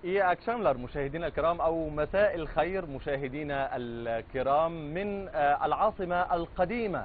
إيه أكشاملر مشاهدينا الكرام أو مساء الخير مشاهدينا الكرام من آه، العاصمة القديمة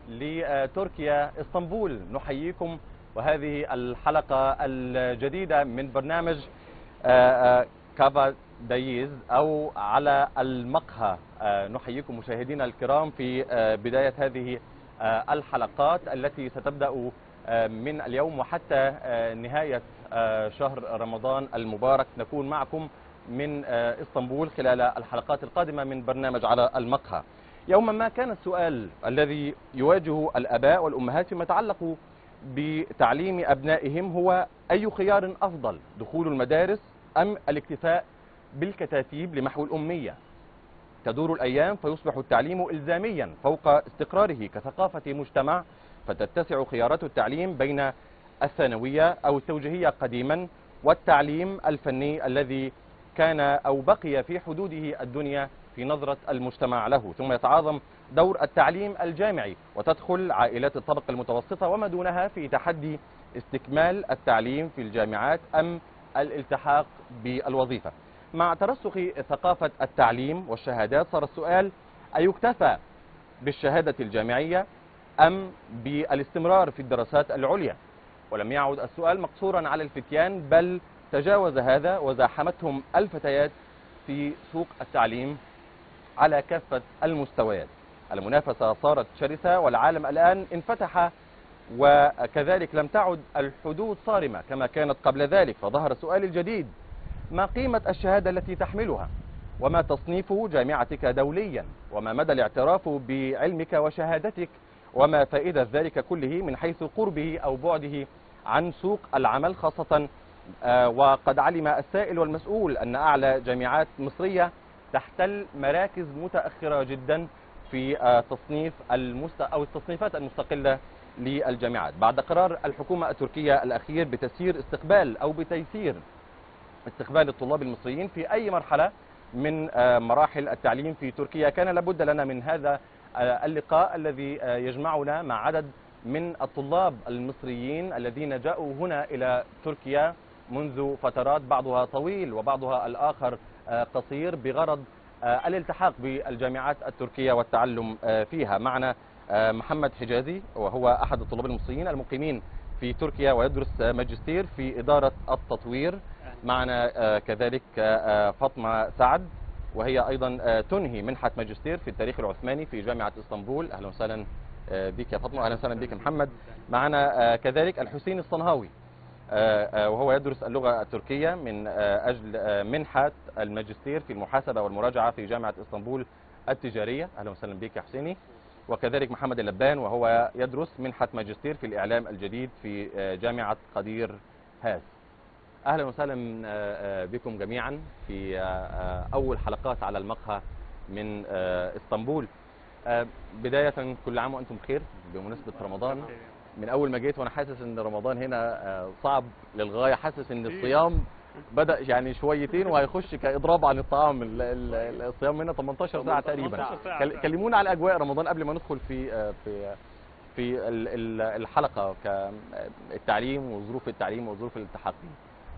لتركيا اسطنبول نحييكم وهذه الحلقة الجديدة من برنامج آه، آه، كافا دايز أو على المقهى آه، نحييكم مشاهدينا الكرام في آه، بداية هذه آه، الحلقات التي ستبدأ آه، من اليوم وحتى آه، نهاية آه، شهر رمضان المبارك نكون معكم من آه، اسطنبول خلال الحلقات القادمة من برنامج على المقهى يوما ما كان السؤال الذي يواجه الآباء والأمهات فيما يتعلق بتعليم أبنائهم هو أي خيار أفضل دخول المدارس أم الاكتفاء بالكتاتيب لمحو الأمية تدور الأيام فيصبح التعليم إلزاميا فوق استقراره كثقافة مجتمع فتتسع خيارات التعليم بين الثانوية أو التوجيهية قديما والتعليم الفني الذي كان أو بقي في حدوده الدنيا في نظرة المجتمع له ثم يتعاظم دور التعليم الجامعي وتدخل عائلات الطبقة المتوسطة وما دونها في تحدي استكمال التعليم في الجامعات أم الالتحاق بالوظيفة مع ترسخ ثقافة التعليم والشهادات صار السؤال أيكتفى بالشهادة الجامعية أم بالاستمرار في الدراسات العليا ولم يعد السؤال مقصورا على الفتيان بل تجاوز هذا وزاحمتهم الفتيات في سوق التعليم على كافة المستويات المنافسة صارت شرسة والعالم الآن انفتح وكذلك لم تعد الحدود صارمة كما كانت قبل ذلك فظهر السؤال الجديد ما قيمة الشهادة التي تحملها وما تصنيف جامعتك دوليا وما مدى الاعتراف بعلمك وشهادتك وما فائدة ذلك كله من حيث قربه أو بعده عن سوق العمل خاصة آه، وقد علم السائل والمسؤول أن أعلى جامعات مصرية تحتل مراكز متأخرة جدا في آه، تصنيف المست... أو التصنيفات المستقلة للجامعات بعد قرار الحكومة التركية الأخير بتسيير استقبال أو بتيسير استقبال الطلاب المصريين في أي مرحلة من آه، مراحل التعليم في تركيا كان لابد لنا من هذا آه، اللقاء الذي آه، يجمعنا مع عدد من الطلاب المصريين الذين جاءوا هنا إلى تركيا منذ فترات بعضها طويل وبعضها الآخر آه، قصير بغرض آه، الالتحاق بالجامعات التركية والتعلم آه، فيها معنا آه، محمد حجازي وهو أحد الطلاب المصريين المقيمين في تركيا ويدرس آه، ماجستير في إدارة التطوير معنا آه، كذلك آه، آه، فاطمة سعد وهي أيضا آه، تنهي منحة ماجستير في التاريخ العثماني في جامعة اسطنبول أهلا وسهلا آه، بك يا فاطمة أهلا وسهلا بك يا محمد معنا آه، كذلك الحسين الصنهاوي آه، آه، وهو يدرس اللغة التركية من آه، أجل آه، منحة الماجستير في المحاسبة والمراجعة في جامعة اسطنبول التجارية أهلا وسهلا بك يا حسيني وكذلك محمد اللبان وهو يدرس منحة ماجستير في الإعلام الجديد في آه، جامعة قدير هاس أهلا وسهلا آه، آه، بكم جميعا في آه، آه، أول حلقات على المقهى من آه، اسطنبول آه، بداية كل عام وأنتم بخير بمناسبة رمضان من أول ما جيت وأنا حاسس إن رمضان هنا آه، صعب للغاية حاسس إن الصيام بدأ يعني شويتين وهيخش كإضراب عن الطعام ال- ال- الصيام هنا 18 ساعة تقريبا 18 ساعة كل- فعلا. كلمونا على أجواء رمضان قبل ما ندخل في آه، في في ال- ال- الحلقة كالتعليم وظروف التعليم وظروف الالتحاق فيه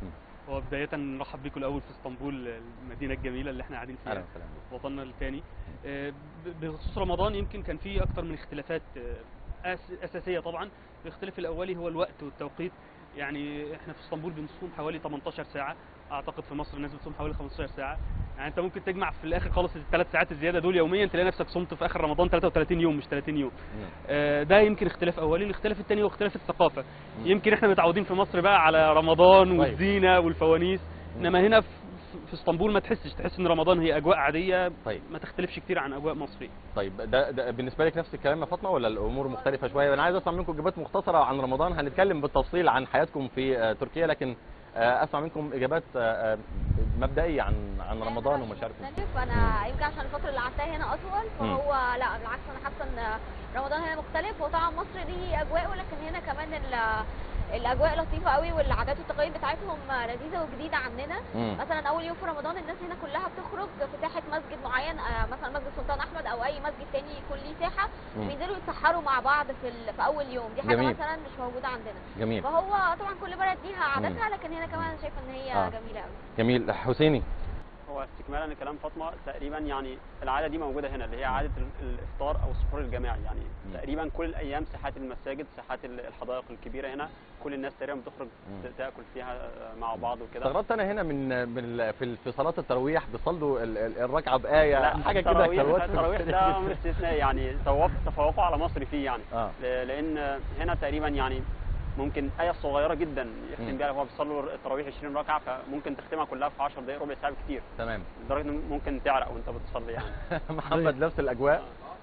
هو بداية نرحب بيكم الأول في اسطنبول المدينة الجميلة اللي احنا قاعدين أهلا فيها وسهلا بك. وطننا الثاني آه، ب- بخصوص رمضان يمكن كان في أكثر من اختلافات آه، أس- أساسية طبعا الاختلاف الأولي هو الوقت والتوقيت يعني احنا في اسطنبول بنصوم حوالي 18 ساعة أعتقد في مصر الناس بتصوم حوالي 15 ساعة يعني أنت ممكن تجمع في الآخر خالص الثلاث ساعات الزيادة دول يوميا تلاقي نفسك صمت في آخر رمضان 33 يوم مش 30 يوم نعم. آه، ده يمكن اختلاف اولي الاختلاف الثاني هو اختلاف الثقافه يمكن احنا متعودين في مصر بقى على رمضان طيب. والزينه والفوانيس انما هنا في في اسطنبول ما تحسش تحس ان رمضان هي اجواء عاديه طيب ما تختلفش كتير عن اجواء مصريه طيب ده, ده بالنسبه لك نفس الكلام يا فاطمه ولا الامور مختلفه شويه انا عايز اسمع منكم اجابات مختصره عن رمضان هنتكلم بالتفصيل عن حياتكم في آه، تركيا لكن آه، اسمع منكم اجابات آه، آه، مبدئيه عن عن رمضان ومشارككم مختلف انا يمكن عشان الفتره اللي قعدتها هنا اطول فهو لا بالعكس انا حاسه ان رمضان هنا مختلف هو طبعا مصر ليه اجواءه لكن هنا كمان ال- الاجواء لطيفه قوي والعادات والتقاليد بتاعتهم لذيذه وجديده عننا مم. مثلا اول يوم في رمضان الناس هنا كلها بتخرج في ساحه مسجد معين آه، مثلا مسجد سلطان احمد او اي مسجد تاني يكون ليه ساحه مم. بينزلوا يتسحروا مع بعض في, ال... في اول يوم دي حاجه جميل. مثلا مش موجوده عندنا جميل فهو طبعا كل بلد ليها عاداتها لكن هنا كمان أنا شايفه ان هي آه. جميله قوي جميل حسيني هو استكمالا لكلام فاطمه تقريبا يعني العاده دي موجوده هنا اللي هي عاده ال- الافطار او السحور الجماعي يعني مم. تقريبا كل الايام ساحات المساجد ساحات ال- الحدائق الكبيره هنا كل الناس تقريبا بتخرج مم. ت- تاكل فيها آه، مع بعض وكده استغربت انا هنا من من ال- في ال- في صلاه التراويح بيصلوا ال- ال- الركعه بايه لا حاجه كده التراويح كروات التراويح ده امر استثنائي يعني توف- تفوقوا على مصر فيه يعني اه ل- لان هنا تقريبا يعني ممكن آية صغيرة جدا مم. يختم بيها هو بيصلوا التراويح 20 ركعة فممكن تختمها كلها في 10 دقايق ربع ساعة كتير تمام لدرجة إن ممكن تعرق وأنت بتصلي يعني محمد نفس الاجواء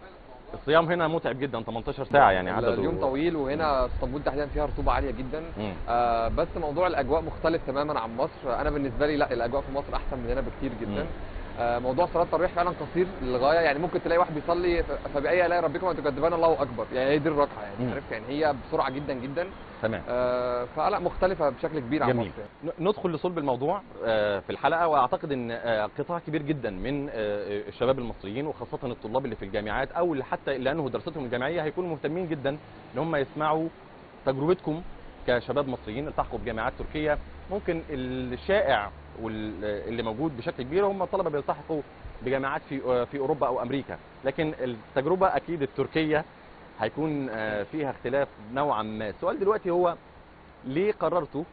الصيام هنا متعب جدا 18 ساعه يعني عدده اليوم طويل وهنا اسطنبول تحديدا فيها رطوبه عاليه جدا مم. آه بس موضوع الاجواء مختلف تماما عن مصر انا بالنسبه لي لا الاجواء في مصر احسن من هنا بكتير جدا مم. آه موضوع صلاه التراويح فعلا قصير للغايه يعني ممكن تلاقي واحد بيصلي ف- فبأي الاقي ربكم ان تكذبان الله اكبر يعني هي دي الركعه مم. يعني عارف يعني هي بسرعه جدا جدا تمام آه فلا مختلفه بشكل كبير عن جميل مصر يعني. ن- ندخل لصلب الموضوع آه، في الحلقه واعتقد ان آه، قطاع كبير جدا من آه، الشباب المصريين وخاصه الطلاب اللي في الجامعات او اللي حتى اللي انهوا دراستهم الجامعيه هيكونوا مهتمين جدا ان هم يسمعوا تجربتكم كشباب مصريين التحقوا بجامعات تركيه ممكن الشائع واللي موجود بشكل كبير هم طلبه بيلتحقوا بجامعات في آه، في اوروبا او امريكا لكن التجربه اكيد التركيه هيكون آه، فيها اختلاف نوعا ما السؤال دلوقتي هو ليه قررتوا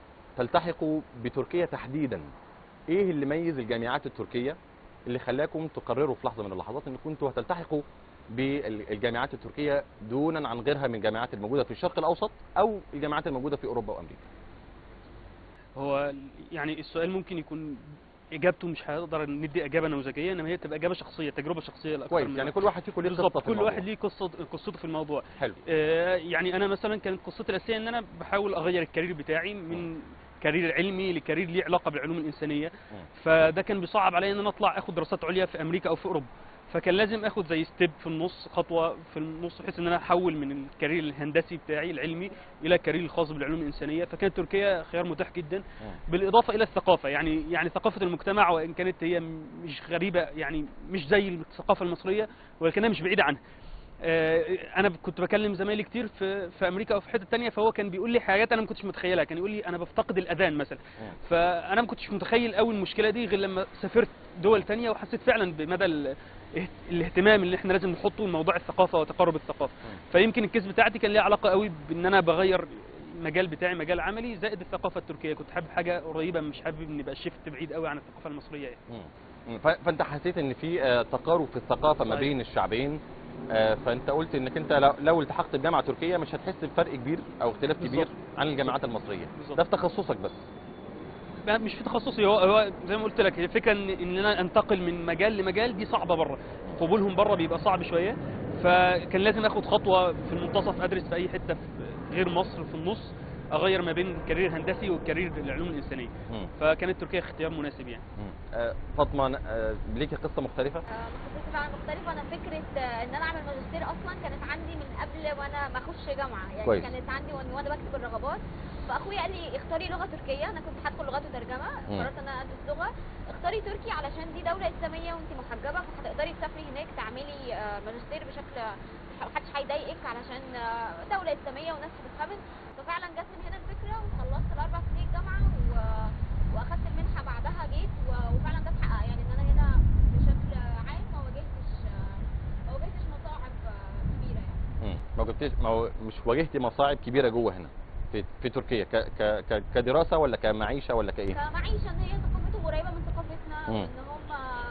تلتحقوا بتركيا تحديدا ايه اللي ميز الجامعات التركيه اللي خلاكم تقرروا في لحظه من اللحظات ان كنتوا هتلتحقوا بالجامعات التركيه دونا عن غيرها من الجامعات الموجوده في الشرق الاوسط او الجامعات الموجوده في اوروبا وامريكا هو يعني السؤال ممكن يكون اجابته مش هنقدر ندي اجابه نموذجيه انما هي تبقى اجابه شخصيه تجربه شخصيه لاكثر كويس من يعني واحد. كل واحد فيكم ليه بالظبط قصه في كل الموضوع. واحد ليه قصه قصته في الموضوع حلو آه، يعني انا مثلا كانت قصتي الاساسيه ان انا بحاول اغير الكارير بتاعي من كارير علمي لكارير ليه علاقه بالعلوم الانسانيه فده كان بيصعب عليا ان انا اطلع اخد دراسات عليا في امريكا او في اوروبا فكان لازم اخد زي ستيب في النص خطوه في النص بحيث ان انا احول من الكارير الهندسي بتاعي العلمي الى الكارير الخاص بالعلوم الانسانيه فكانت تركيا خيار متاح جدا بالاضافه الى الثقافه يعني يعني ثقافه المجتمع وان كانت هي مش غريبه يعني مش زي الثقافه المصريه ولكنها مش بعيده عنها آه، انا كنت بكلم زمايلي كتير في في امريكا او في حته تانية فهو كان بيقول لي حاجات انا ما كنتش متخيلها كان يقول لي انا بفتقد الاذان مثلا فانا ما كنتش متخيل قوي المشكله دي غير لما سافرت دول تانية وحسيت فعلا بمدى ال- اهت- الاهتمام اللي احنا لازم نحطه لموضوع الثقافه وتقارب الثقافه فيمكن الكيس بتاعتي كان ليها علاقه قوي بان انا بغير المجال بتاعي مجال عملي زائد الثقافه التركيه كنت حابب حاجه قريبه مش حابب ان يبقى شيفت بعيد قوي عن الثقافه المصريه يعني. مم. مم. ف- فانت حسيت ان في آه، تقارب في الثقافه ما صحيح. بين الشعبين آه، فانت قلت انك انت لو- لو التحقت بجامعه تركيه مش هتحس بفرق كبير او اختلاف كبير بالظبط. عن الجامعات المصريه بالظبط. ده في تخصصك بس لا، مش في تخصصي هو هو زي ما قلت لك هي الفكره ان ان انا انتقل من مجال لمجال دي صعبه بره قبولهم بره بيبقى صعب شويه فكان لازم اخد خطوه في المنتصف ادرس في اي حته في غير مصر في النص اغير ما بين الكارير الهندسي والكارير العلوم الانسانيه مم. فكانت تركيا اختيار مناسب يعني مم. آه، فاطمه آه، ليكي قصه مختلفه آه، قصتي فعلا مختلفة أنا فكرة آه، إن أنا أعمل ماجستير أصلا كانت عندي من قبل وأنا ما أخش جامعة يعني كويس. كانت عندي وأنا وأنا بكتب الرغبات فأخويا قال لي اختاري لغة تركية أنا كنت هدخل لغات وترجمة مم. قررت إن أنا أدرس لغة اختاري تركي علشان دي دولة إسلامية وأنت محجبة فهتقدري تسافري هناك تعملي آه، ماجستير بشكل مش- محدش هيضايقك علشان آه، دولة إسلامية وناس بتتخابن ففعلا جت من هنا الفكرة وخلصت الأربع سنين جامعة و... واخدت المنحه بعدها جيت و- وفعلا ده اتحقق يعني ان انا هنا بشكل عام ما واجهتش ما واجهتش مصاعب كبيره يعني مم. ما كنتش ما هو مش واجهتي مصاعب كبيره جوه هنا في في تركيا ك ك ك كدراسه ولا كمعيشه ولا كايه كمعيشه ان هي ثقافتهم قريبه من ثقافتنا مم. وان هم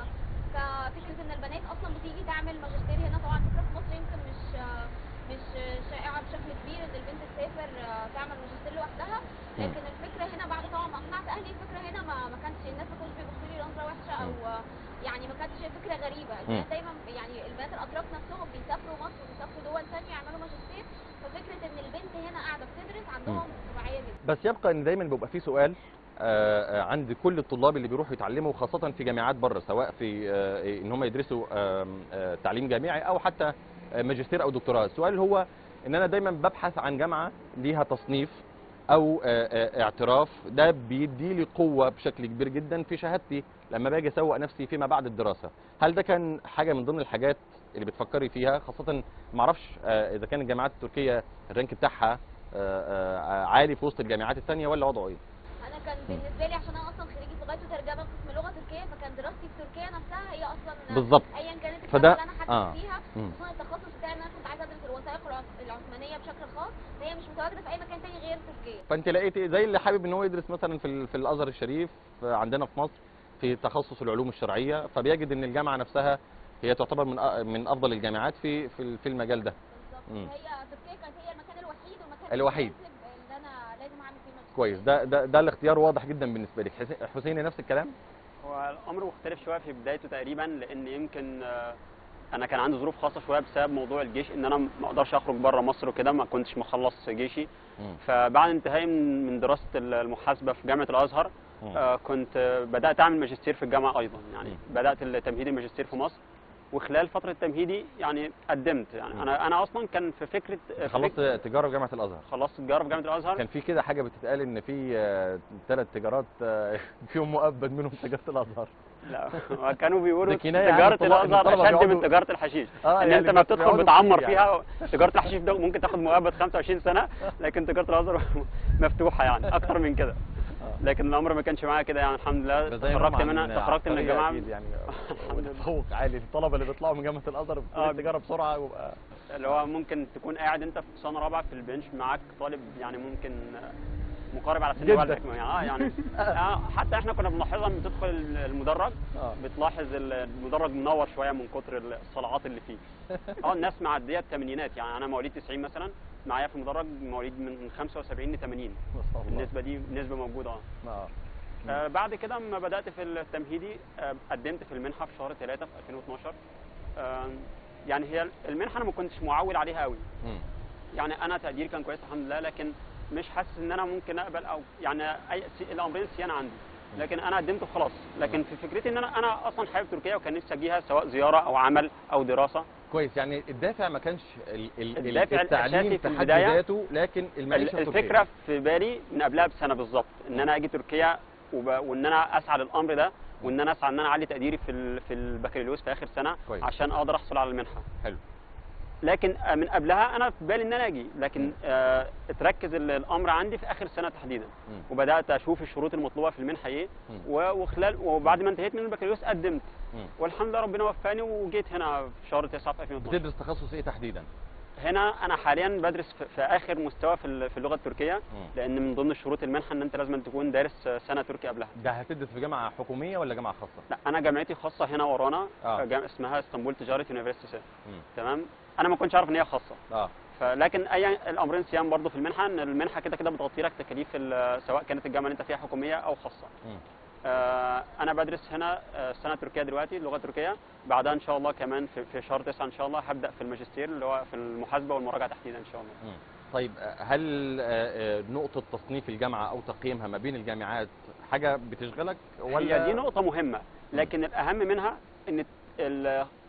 كفكره ان البنات اصلا بتيجي تعمل ماجستير هنا طبعا فكره في مصر يمكن مش مش شائعه بشكل كبير ان البنت تسافر تعمل ماجستير لوحدها لكن الفكره هنا بعد طبعا ما اقنعت اهلي الفكره هنا ما ما كانش الناس ما كانوش بيبصوا لي نظره وحشه او يعني ما كانتش فكره غريبه الناس مم. دايما يعني البنات الاتراك نفسهم بيسافروا مصر وبيسافروا دول ثانيه يعملوا ماجستير ففكره ان البنت هنا قاعده بتدرس عندهم طبيعيه جدا بس يبقى ان دايما بيبقى في سؤال آه، آه، عند كل الطلاب اللي بيروحوا يتعلموا خاصة في جامعات بره سواء في آه، ان هم يدرسوا آم، آه، تعليم جامعي او حتى آه، ماجستير او دكتوراه السؤال هو ان انا دايما ببحث عن جامعة ليها تصنيف او آه، آه، اعتراف ده بيدي لي قوه بشكل كبير جدا في شهادتي لما باجي اسوق نفسي فيما بعد الدراسه هل ده كان حاجه من ضمن الحاجات اللي بتفكري فيها خاصه ما اعرفش آه، اذا كان الجامعات التركيه الرانك بتاعها آه، آه، عالي في وسط الجامعات الثانيه ولا وضعه ايه انا كان بالنسبه لي عشان انا اصلا خريجه لغات وترجمه قسم لغه تركيه فكان دراستي في تركيا نفسها هي اصلا بالظبط ايا كانت فده- الجامعه اللي انا آه. حابب فيها مم. خصوصا التخصص بتاعي ان انا كنت عايزه ادرس الوثائق العث- العثمانيه بشكل خاص هي مش متواجده في اي مكان تاني غير تركيا فانت لقيتي زي اللي حابب ان هو يدرس مثلا في ال- في الازهر الشريف آه، عندنا في مصر في تخصص العلوم الشرعيه فبيجد ان الجامعه نفسها هي تعتبر من أ- من افضل الجامعات في في ال- في المجال ده مم. بالظبط هي تركيا كانت هي المكان الوحيد والمكان الوحيد. المناسب اللي انا لازم اعمل فيه ماجستير كويس ده ده ده الاختيار واضح جدا بالنسبه لك حسين- حسيني نفس الكلام هو الامر مختلف شويه في بدايته تقريبا لان يمكن آه، انا كان عندي ظروف خاصه شويه بسبب موضوع الجيش ان انا ما اقدرش اخرج بره مصر وكده ما كنتش مخلص جيشي مم. فبعد انتهائي من من دراسه المحاسبه في جامعه الازهر مم. آه، كنت آه، بدات اعمل ماجستير في الجامعه ايضا يعني مم. بدات التمهيدي الماجستير في مصر وخلال فتره التمهيدي يعني قدمت يعني مم. انا انا اصلا كان في فكره في خلصت فكرة- تجاره في جامعه الازهر خلصت تجاره في جامعه الازهر كان في كده حاجه بتتقال ان في ثلاث تجارات آه، فيهم مؤبد منهم تجاره الازهر لا كانوا بيقولوا ده كناية عن تجاره الطلاب- إن الازهر الطلبة اشد من بيقعدوا- تجاره الحشيش اه ان يعني انت ما بس بتدخل بيقعدوا بتعمر كتير فيها تجاره الحشيش ده ممكن تاخد مؤبد 25 سنه لكن تجاره الازهر مفتوحه يعني اكتر من كده آه. لكن الامر ما كانش معايا كده يعني الحمد لله ده زي ما تخرجت هم منها عن تخرجت من عبقرية الجامعه أكيد يعني الحمد لله. تفوق عالي الطلبه اللي بيطلعوا من جامعه الازهر بتكون آه. التجاره بسرعه ويبقى اللي هو ممكن تكون قاعد انت في سنه رابعه في البنش معاك طالب يعني ممكن مقارب على سن جداً. والدك يعني اه يعني آه حتى احنا كنا بنلاحظها لما تدخل المدرج اه بتلاحظ المدرج منور شويه من كتر الصلعات اللي فيه اه الناس معديه الثمانينات يعني انا مواليد 90 مثلا معايا في المدرج مواليد من 75 ل 80 ما شاء الله النسبه دي نسبه موجوده اه آه. آه، بعد كده لما بدات في التمهيدي آه، قدمت في المنحه في شهر 3 في 2012 آه، يعني هي المنحه انا ما كنتش معول عليها قوي مم. يعني انا تقديري كان كويس الحمد لله لكن مش حاسس ان انا ممكن اقبل او يعني اي سي- الامرين سيان عندي لكن انا قدمت وخلاص لكن في فكرتي ان انا انا اصلا حابب تركيا وكان نفسي اجيها سواء زياره او عمل او دراسه كويس يعني الدافع ما كانش ال- ال- الدافع التعليم الأساسي في في حد البداية ذاته لكن المعيشه في تركيا. الفكره في بالي من قبلها بسنه بالظبط ان انا اجي تركيا وب... وان انا اسعى للامر ده وان انا اسعى ان انا اعلي تقديري في ال... في البكالوريوس في اخر سنه كويس. عشان اقدر احصل على المنحه حلو لكن آه، من قبلها انا في بالي ان انا اجي لكن آه، اتركز ال- الامر عندي في اخر سنه تحديدا مم. وبدات اشوف الشروط المطلوبه في المنحه ايه مم. و- وخلال وبعد ما انتهيت من البكالوريوس قدمت مم. والحمد لله ربنا وفاني وجيت هنا في شهر 9 في 2012 بتدرس تخصص ايه تحديدا؟ هنا انا حاليا بدرس في- في اخر مستوى في ال- في اللغه التركيه مم. لان من ضمن شروط المنحه ان انت لازم تكون دارس سنه تركي قبلها ده هتدرس في جامعه حكوميه ولا جامعه خاصه؟ لا انا جامعتي خاصه هنا ورانا آه. جامعه اسمها اسطنبول تجاره يونيفرسيتي مم. تمام انا ما كنتش عارف ان هي خاصه اه فلكن اي الامرين سيان برضه في المنحه ان المنحه كده كده بتغطي لك تكاليف ال- سواء كانت الجامعه اللي انت فيها حكوميه او خاصه مم. آه، انا بدرس هنا آه، سنه تركيه دلوقتي لغه تركيه بعدها ان شاء الله كمان في, في شهر 9 ان شاء الله هبدا في الماجستير اللي هو في المحاسبه والمراجعه تحديدا ان شاء الله مم. طيب آه، هل آه، آه، نقطه تصنيف الجامعه او تقييمها ما بين الجامعات حاجه بتشغلك ولا هي دي نقطة مهمة لكن الأهم منها إن ال-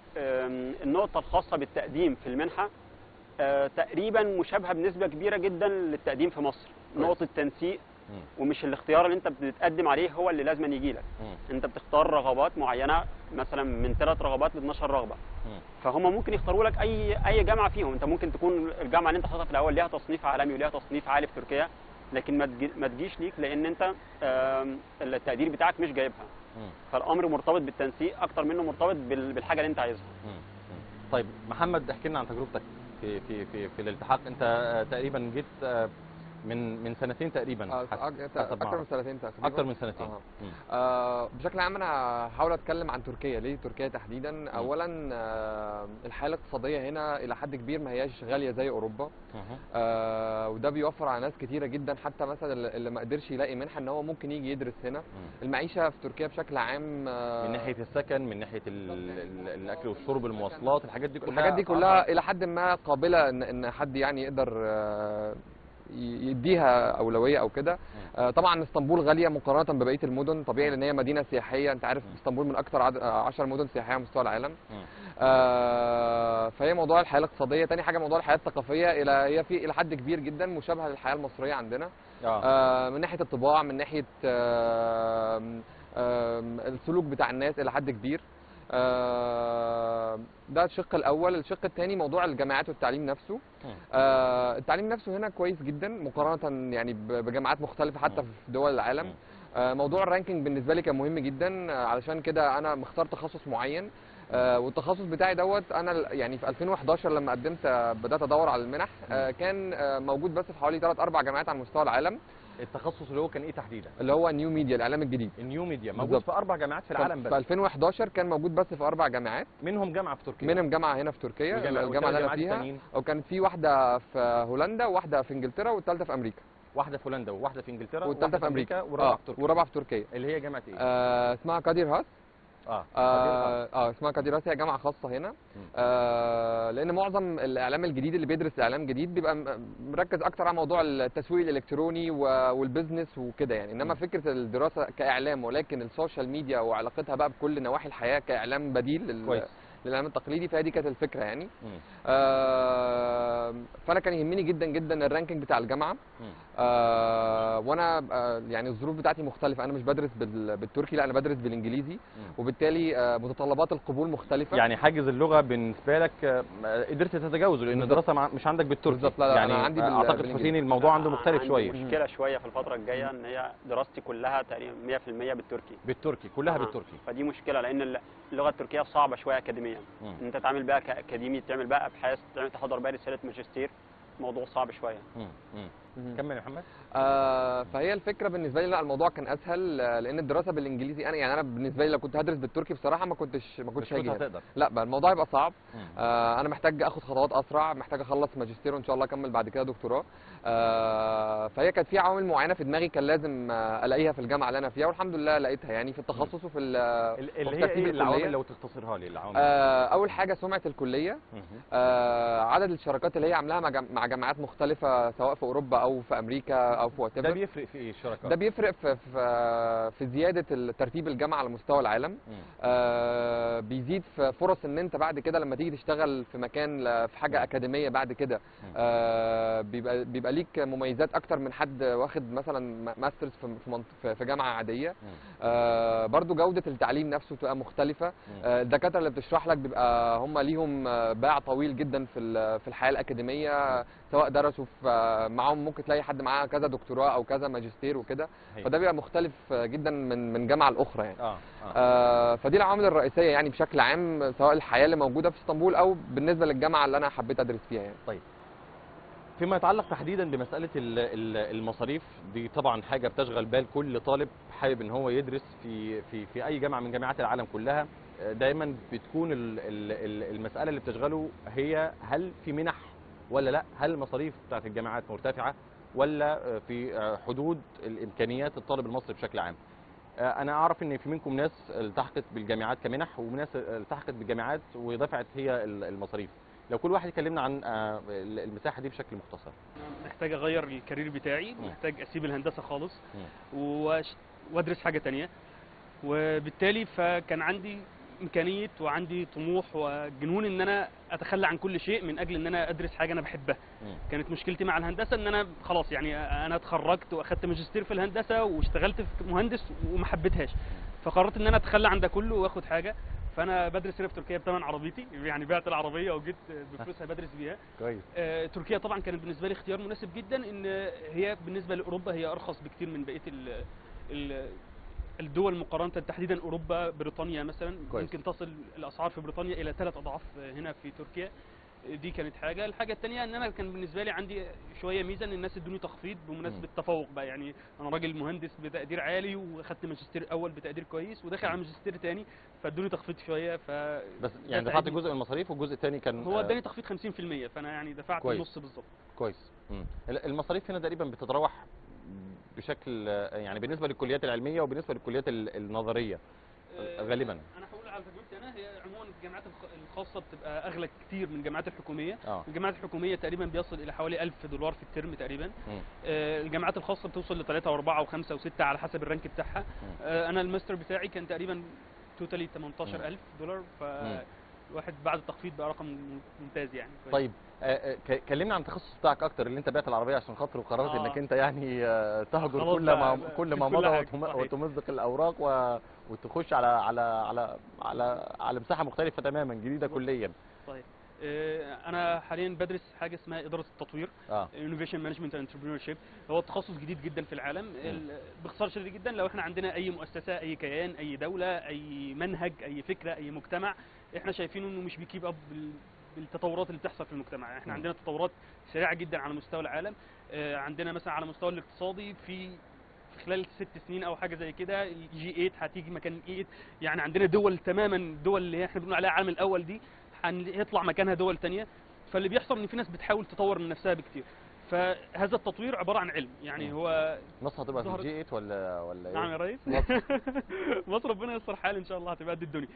آم، النقطة الخاصة بالتقديم في المنحة آه، تقريبا مشابهة بنسبة كبيرة جدا للتقديم في مصر كويس. نقطة تنسيق مم. ومش الاختيار اللي انت بتتقدم عليه هو اللي لازم يجي لك مم. انت بتختار رغبات معينة مثلا من ثلاث رغبات ل 12 رغبة مم. فهم ممكن يختاروا لك اي اي جامعة فيهم انت ممكن تكون الجامعة اللي انت حاططها في الاول ليها تصنيف عالمي وليها تصنيف عالي في تركيا لكن ما تجي- ما تجيش ليك لان انت آم، التقدير بتاعك مش جايبها مم. فالامر مرتبط بالتنسيق اكتر منه مرتبط بال- بالحاجه اللي انت عايزها مم. مم. طيب محمد احكي لنا عن تجربتك في في في في الالتحاق انت آه، تقريبا جيت آه، من من سنتين تقريبا آه، حسب- أك- حسب ما اكتر من أعرف. سنتين تقريبا اكتر من سنتين آه. مم. آه بشكل عام انا هحاول اتكلم عن تركيا ليه تركيا تحديدا اولا آه الحاله الاقتصاديه هنا الى حد كبير ما هياش غاليه زي اوروبا مهم. آه وده بيوفر على ناس كتيره جدا حتى مثلا اللي- اللي ما قدرش يلاقي منحه ان هو ممكن يجي يدرس هنا مم. المعيشه في تركيا بشكل عام آه من ناحيه السكن من ناحيه ال- ال- الاكل والشرب المواصلات الحاجات دي كلها الحاجات دي أسعارها- كلها الى حد ما قابله ان ان حد يعني يقدر آه، ي- يديها اولويه او كده آه، طبعا اسطنبول غاليه مقارنه ببقيه المدن طبيعي لان هي مدينه سياحيه انت عارف اسطنبول من اكثر 10 مدن سياحيه على مستوى العالم مم. آه، فهي موضوع الحياه الاقتصاديه تاني حاجه موضوع الحياه الثقافيه الى هي في الى حد كبير جدا مشابهه للحياه المصريه عندنا اه آه، من ناحيه الطباع من ناحيه آم، آم، السلوك بتاع الناس الى حد كبير آه، ده الشق الاول الشق الثاني موضوع الجامعات والتعليم نفسه مم. آه، التعليم نفسه هنا كويس جدا مقارنه يعني ب- بجامعات مختلفه حتى مم. في دول العالم مم. آه، موضوع الرانكينج بالنسبه لي كان مهم جدا آه، علشان كده انا مختار تخصص معين آه، والتخصص بتاعي دوت انا ال- يعني في 2011 لما قدمت آه، بدات ادور على المنح آه، كان آه، موجود بس في حوالي 3 4 جامعات على مستوى العالم التخصص اللي هو كان ايه تحديدا اللي هو نيو ميديا الاعلام الجديد النيو ميديا موجود بالظبط. في اربع جامعات في العالم في بس 2011 كان موجود بس في اربع جامعات منهم جامعه في تركيا منهم جامعه هنا في تركيا والجامعة- الجامعه والثلاث اللي انا جامعات فيها التانيين؟ وكانت في واحده في هولندا وواحده في انجلترا والثالثه في امريكا واحده في هولندا وواحده في انجلترا والثالثه في امريكا والرابعه آه، في تركيا والرابعه في تركيا اللي هي جامعه ايه؟ آه اسمها كادير هاس اه آه, اه اسمها كادير هاس هي جامعه خاصه هنا آه لان معظم الاعلام الجديد اللي بيدرس اعلام جديد بيبقى م- مركز اكتر على موضوع التسويق الالكتروني و- والبيزنس وكده يعني انما مم. فكره الدراسه كاعلام ولكن السوشيال ميديا وعلاقتها بقى بكل نواحي الحياه كاعلام بديل لل- كويس للاعلام التقليدي فهي دي كانت الفكره يعني مم. آه، فانا كان يهمني جدا جدا الرانكينج بتاع الجامعه مم. آه، وانا آه، يعني الظروف بتاعتي مختلفه انا مش بدرس بال- بالتركي لا انا بدرس بالانجليزي مم. وبالتالي آه، متطلبات القبول مختلفه يعني حاجز اللغه بالنسبه لك آه، قدرت تتجاوزه لان بالظبط. الدراسه مع- مش عندك بالتركي بالظبط، لا، لا، يعني أنا عندي بال- اعتقد بالإنجليزي. حسين الموضوع عنده أنا مختلف عندي شويه مشكله شويه في الفتره الجايه ان هي دراستي كلها تقريبا 100% بالتركي بالتركي كلها آه. بالتركي فدي مشكله لان اللغه التركيه صعبه شويه اكاديميا مم. ان انت تعمل بقى كاكاديمي تعمل بقى ابحاث تعمل تحضر بقى رساله ماجستير موضوع صعب شويه مم. مم. مهم. كمل يا محمد آه، فهي الفكره بالنسبه لي لا الموضوع كان اسهل آه، لان الدراسه بالانجليزي انا يعني انا بالنسبه لي لو كنت هدرس بالتركي بصراحه ما كنتش ما كنتش مش كنت هاجي هنا. هتقدر لا بقى الموضوع يبقى صعب مم. آه، انا محتاج اخد خطوات اسرع محتاج اخلص ماجستير وان شاء الله اكمل بعد كده دكتوراه آه، فهي كانت في عوامل معينه في دماغي كان لازم آه، الاقيها في الجامعه اللي انا فيها والحمد لله لقيتها يعني في التخصص وفي ال- ال- اللي وفي هي ترتيب ايه العوامل الكلية. لو تختصرها لي العوامل آه، اول حاجه سمعه الكليه مم. آه، عدد الشراكات اللي هي عاملاها مع جام- مع جامعات مختلفه سواء في اوروبا او في امريكا او في وات ده بيفرق في ايه الشراكات ده بيفرق في في في زياده ترتيب الجامعه على مستوى العالم مم. آه، بيزيد في فرص ان انت بعد كده لما تيجي تشتغل في مكان ل- في حاجه اكاديميه بعد كده مم. آه، بيبقى بيبقى ليك مميزات اكتر من حد واخد مثلا م- ماسترز في في منط- في- في جامعه عاديه مم. آه، برضو جوده التعليم نفسه بتبقى مختلفه مم. آه، الدكاتره اللي بتشرح لك بيبقى هم ليهم آه، باع طويل جدا في ال- في الحياه الاكاديميه سواء درسوا في آه، معاهم ممكن تلاقي حد معاه كذا دكتوراه او كذا ماجستير وكده هي. فده بيبقى مختلف آه، جدا من من جامعه لاخرى يعني اه اه آه، فدي العوامل الرئيسيه يعني بشكل عام سواء الحياه اللي موجوده في اسطنبول او بالنسبه للجامعه اللي انا حبيت ادرس فيها يعني فيما يتعلق تحديدا بمساله ال- ال- المصاريف دي طبعا حاجه بتشغل بال كل طالب حابب ان هو يدرس في في في اي جامعه من جامعات العالم كلها آه، دايما بتكون ال- ال- ال- المساله اللي بتشغله هي هل في منح ولا لا هل المصاريف بتاعت الجامعات مرتفعه ولا آه، في آه، حدود الامكانيات الطالب المصري بشكل عام آه، انا اعرف ان في منكم ناس التحقت بالجامعات كمنح وناس التحقت بالجامعات ودفعت هي ال- المصاريف لو كل واحد يكلمنا عن آه، المساحه دي بشكل مختصر محتاج اغير الكارير بتاعي مم. محتاج اسيب الهندسه خالص مم. وأش- وادرس حاجه تانية وبالتالي فكان عندي امكانيه وعندي طموح وجنون ان انا اتخلى عن كل شيء من اجل ان انا ادرس حاجه انا بحبها مم. كانت مشكلتي مع الهندسه ان انا خلاص يعني انا اتخرجت واخدت ماجستير في الهندسه واشتغلت في مهندس وما حبيتهاش فقررت ان انا اتخلى عن ده كله واخد حاجه فانا بدرس هنا في تركيا بثمن عربيتي يعني بعت العربيه وجيت بفلوسها بدرس بيها كويس آه، تركيا طبعا كانت بالنسبه لي اختيار مناسب جدا ان هي بالنسبه لاوروبا هي ارخص بكتير من بقيه ال ال الدول مقارنه تحديدا اوروبا بريطانيا مثلا كويس. يمكن تصل الاسعار في بريطانيا الى ثلاث اضعاف هنا في تركيا دي كانت حاجه الحاجه الثانيه ان انا كان بالنسبه لي عندي شويه ميزه ان الناس ادوني تخفيض بمناسبه مم. تفوق بقى يعني انا راجل مهندس بتقدير عالي واخدت ماجستير اول بتقدير كويس وداخل على ماجستير تاني فادوني تخفيض شويه ف بس ده يعني دفعت ساعدني. جزء من المصاريف والجزء الثاني كان هو آه، اداني تخفيض 50% فانا يعني دفعت كويس. النص بالظبط كويس مم. ال- المصاريف هنا تقريبا بتتراوح بشكل آه، يعني بالنسبه للكليات العلميه وبالنسبه للكليات ال- النظريه آه، غالبا انا هقول على تجربتي انا هي عموما الجامعات الخ- الخاصه بتبقى اغلى كتير من الجامعات الحكوميه اه الجامعات الحكوميه تقريبا بيصل الى حوالي 1000 دولار في الترم تقريبا مم. آه، الجامعات الخاصه بتوصل ل 3 و4 و5 و6 على حسب الرانك بتاعها آه، انا الماستر بتاعي كان تقريبا توتالي 18000 دولار فالواحد بعد التخفيض بقى رقم ممتاز يعني كويس. طيب آه، آه، ك- كلمنا عن التخصص بتاعك اكتر اللي انت بعت العربيه عشان خاطر وقررت آه. انك انت يعني آه، تهجر خلاص كل بقى، ما بقى كل في ما كل مضى حاجة، وتم- صحيح. وتمزق الاوراق و... وتخش على على على على على مساحه مختلفه تماما جديده بالظبط. كليا صحيح آه، انا حاليا بدرس حاجه اسمها اداره التطوير اه انوفيشن مانجمنت اند انتربرينور هو تخصص جديد جدا في العالم ال- باختصار شديد جدا لو احنا عندنا اي مؤسسه اي كيان اي دوله اي منهج اي فكره اي مجتمع احنا شايفينه انه مش بيكيب اب بال- بالتطورات اللي بتحصل في المجتمع احنا مم. عندنا تطورات سريعه جدا على مستوى العالم آه، عندنا مثلا على المستوى الاقتصادي في في خلال ست سنين او حاجه زي كده الجي 8 هتيجي مكان اي 8 يعني عندنا دول تماما الدول اللي احنا بنقول عليها العالم الاول دي هيطلع مكانها دول تانية فاللي بيحصل ان في ناس بتحاول تطور من نفسها بكتير فهذا التطوير عباره عن علم يعني مم. هو مصر هتبقى في ظهرت- الجي 8 ولا ولا نعم يا ايه؟ ريس مصر. مصر ربنا ييسر حال ان شاء الله هتبقى قد الدنيا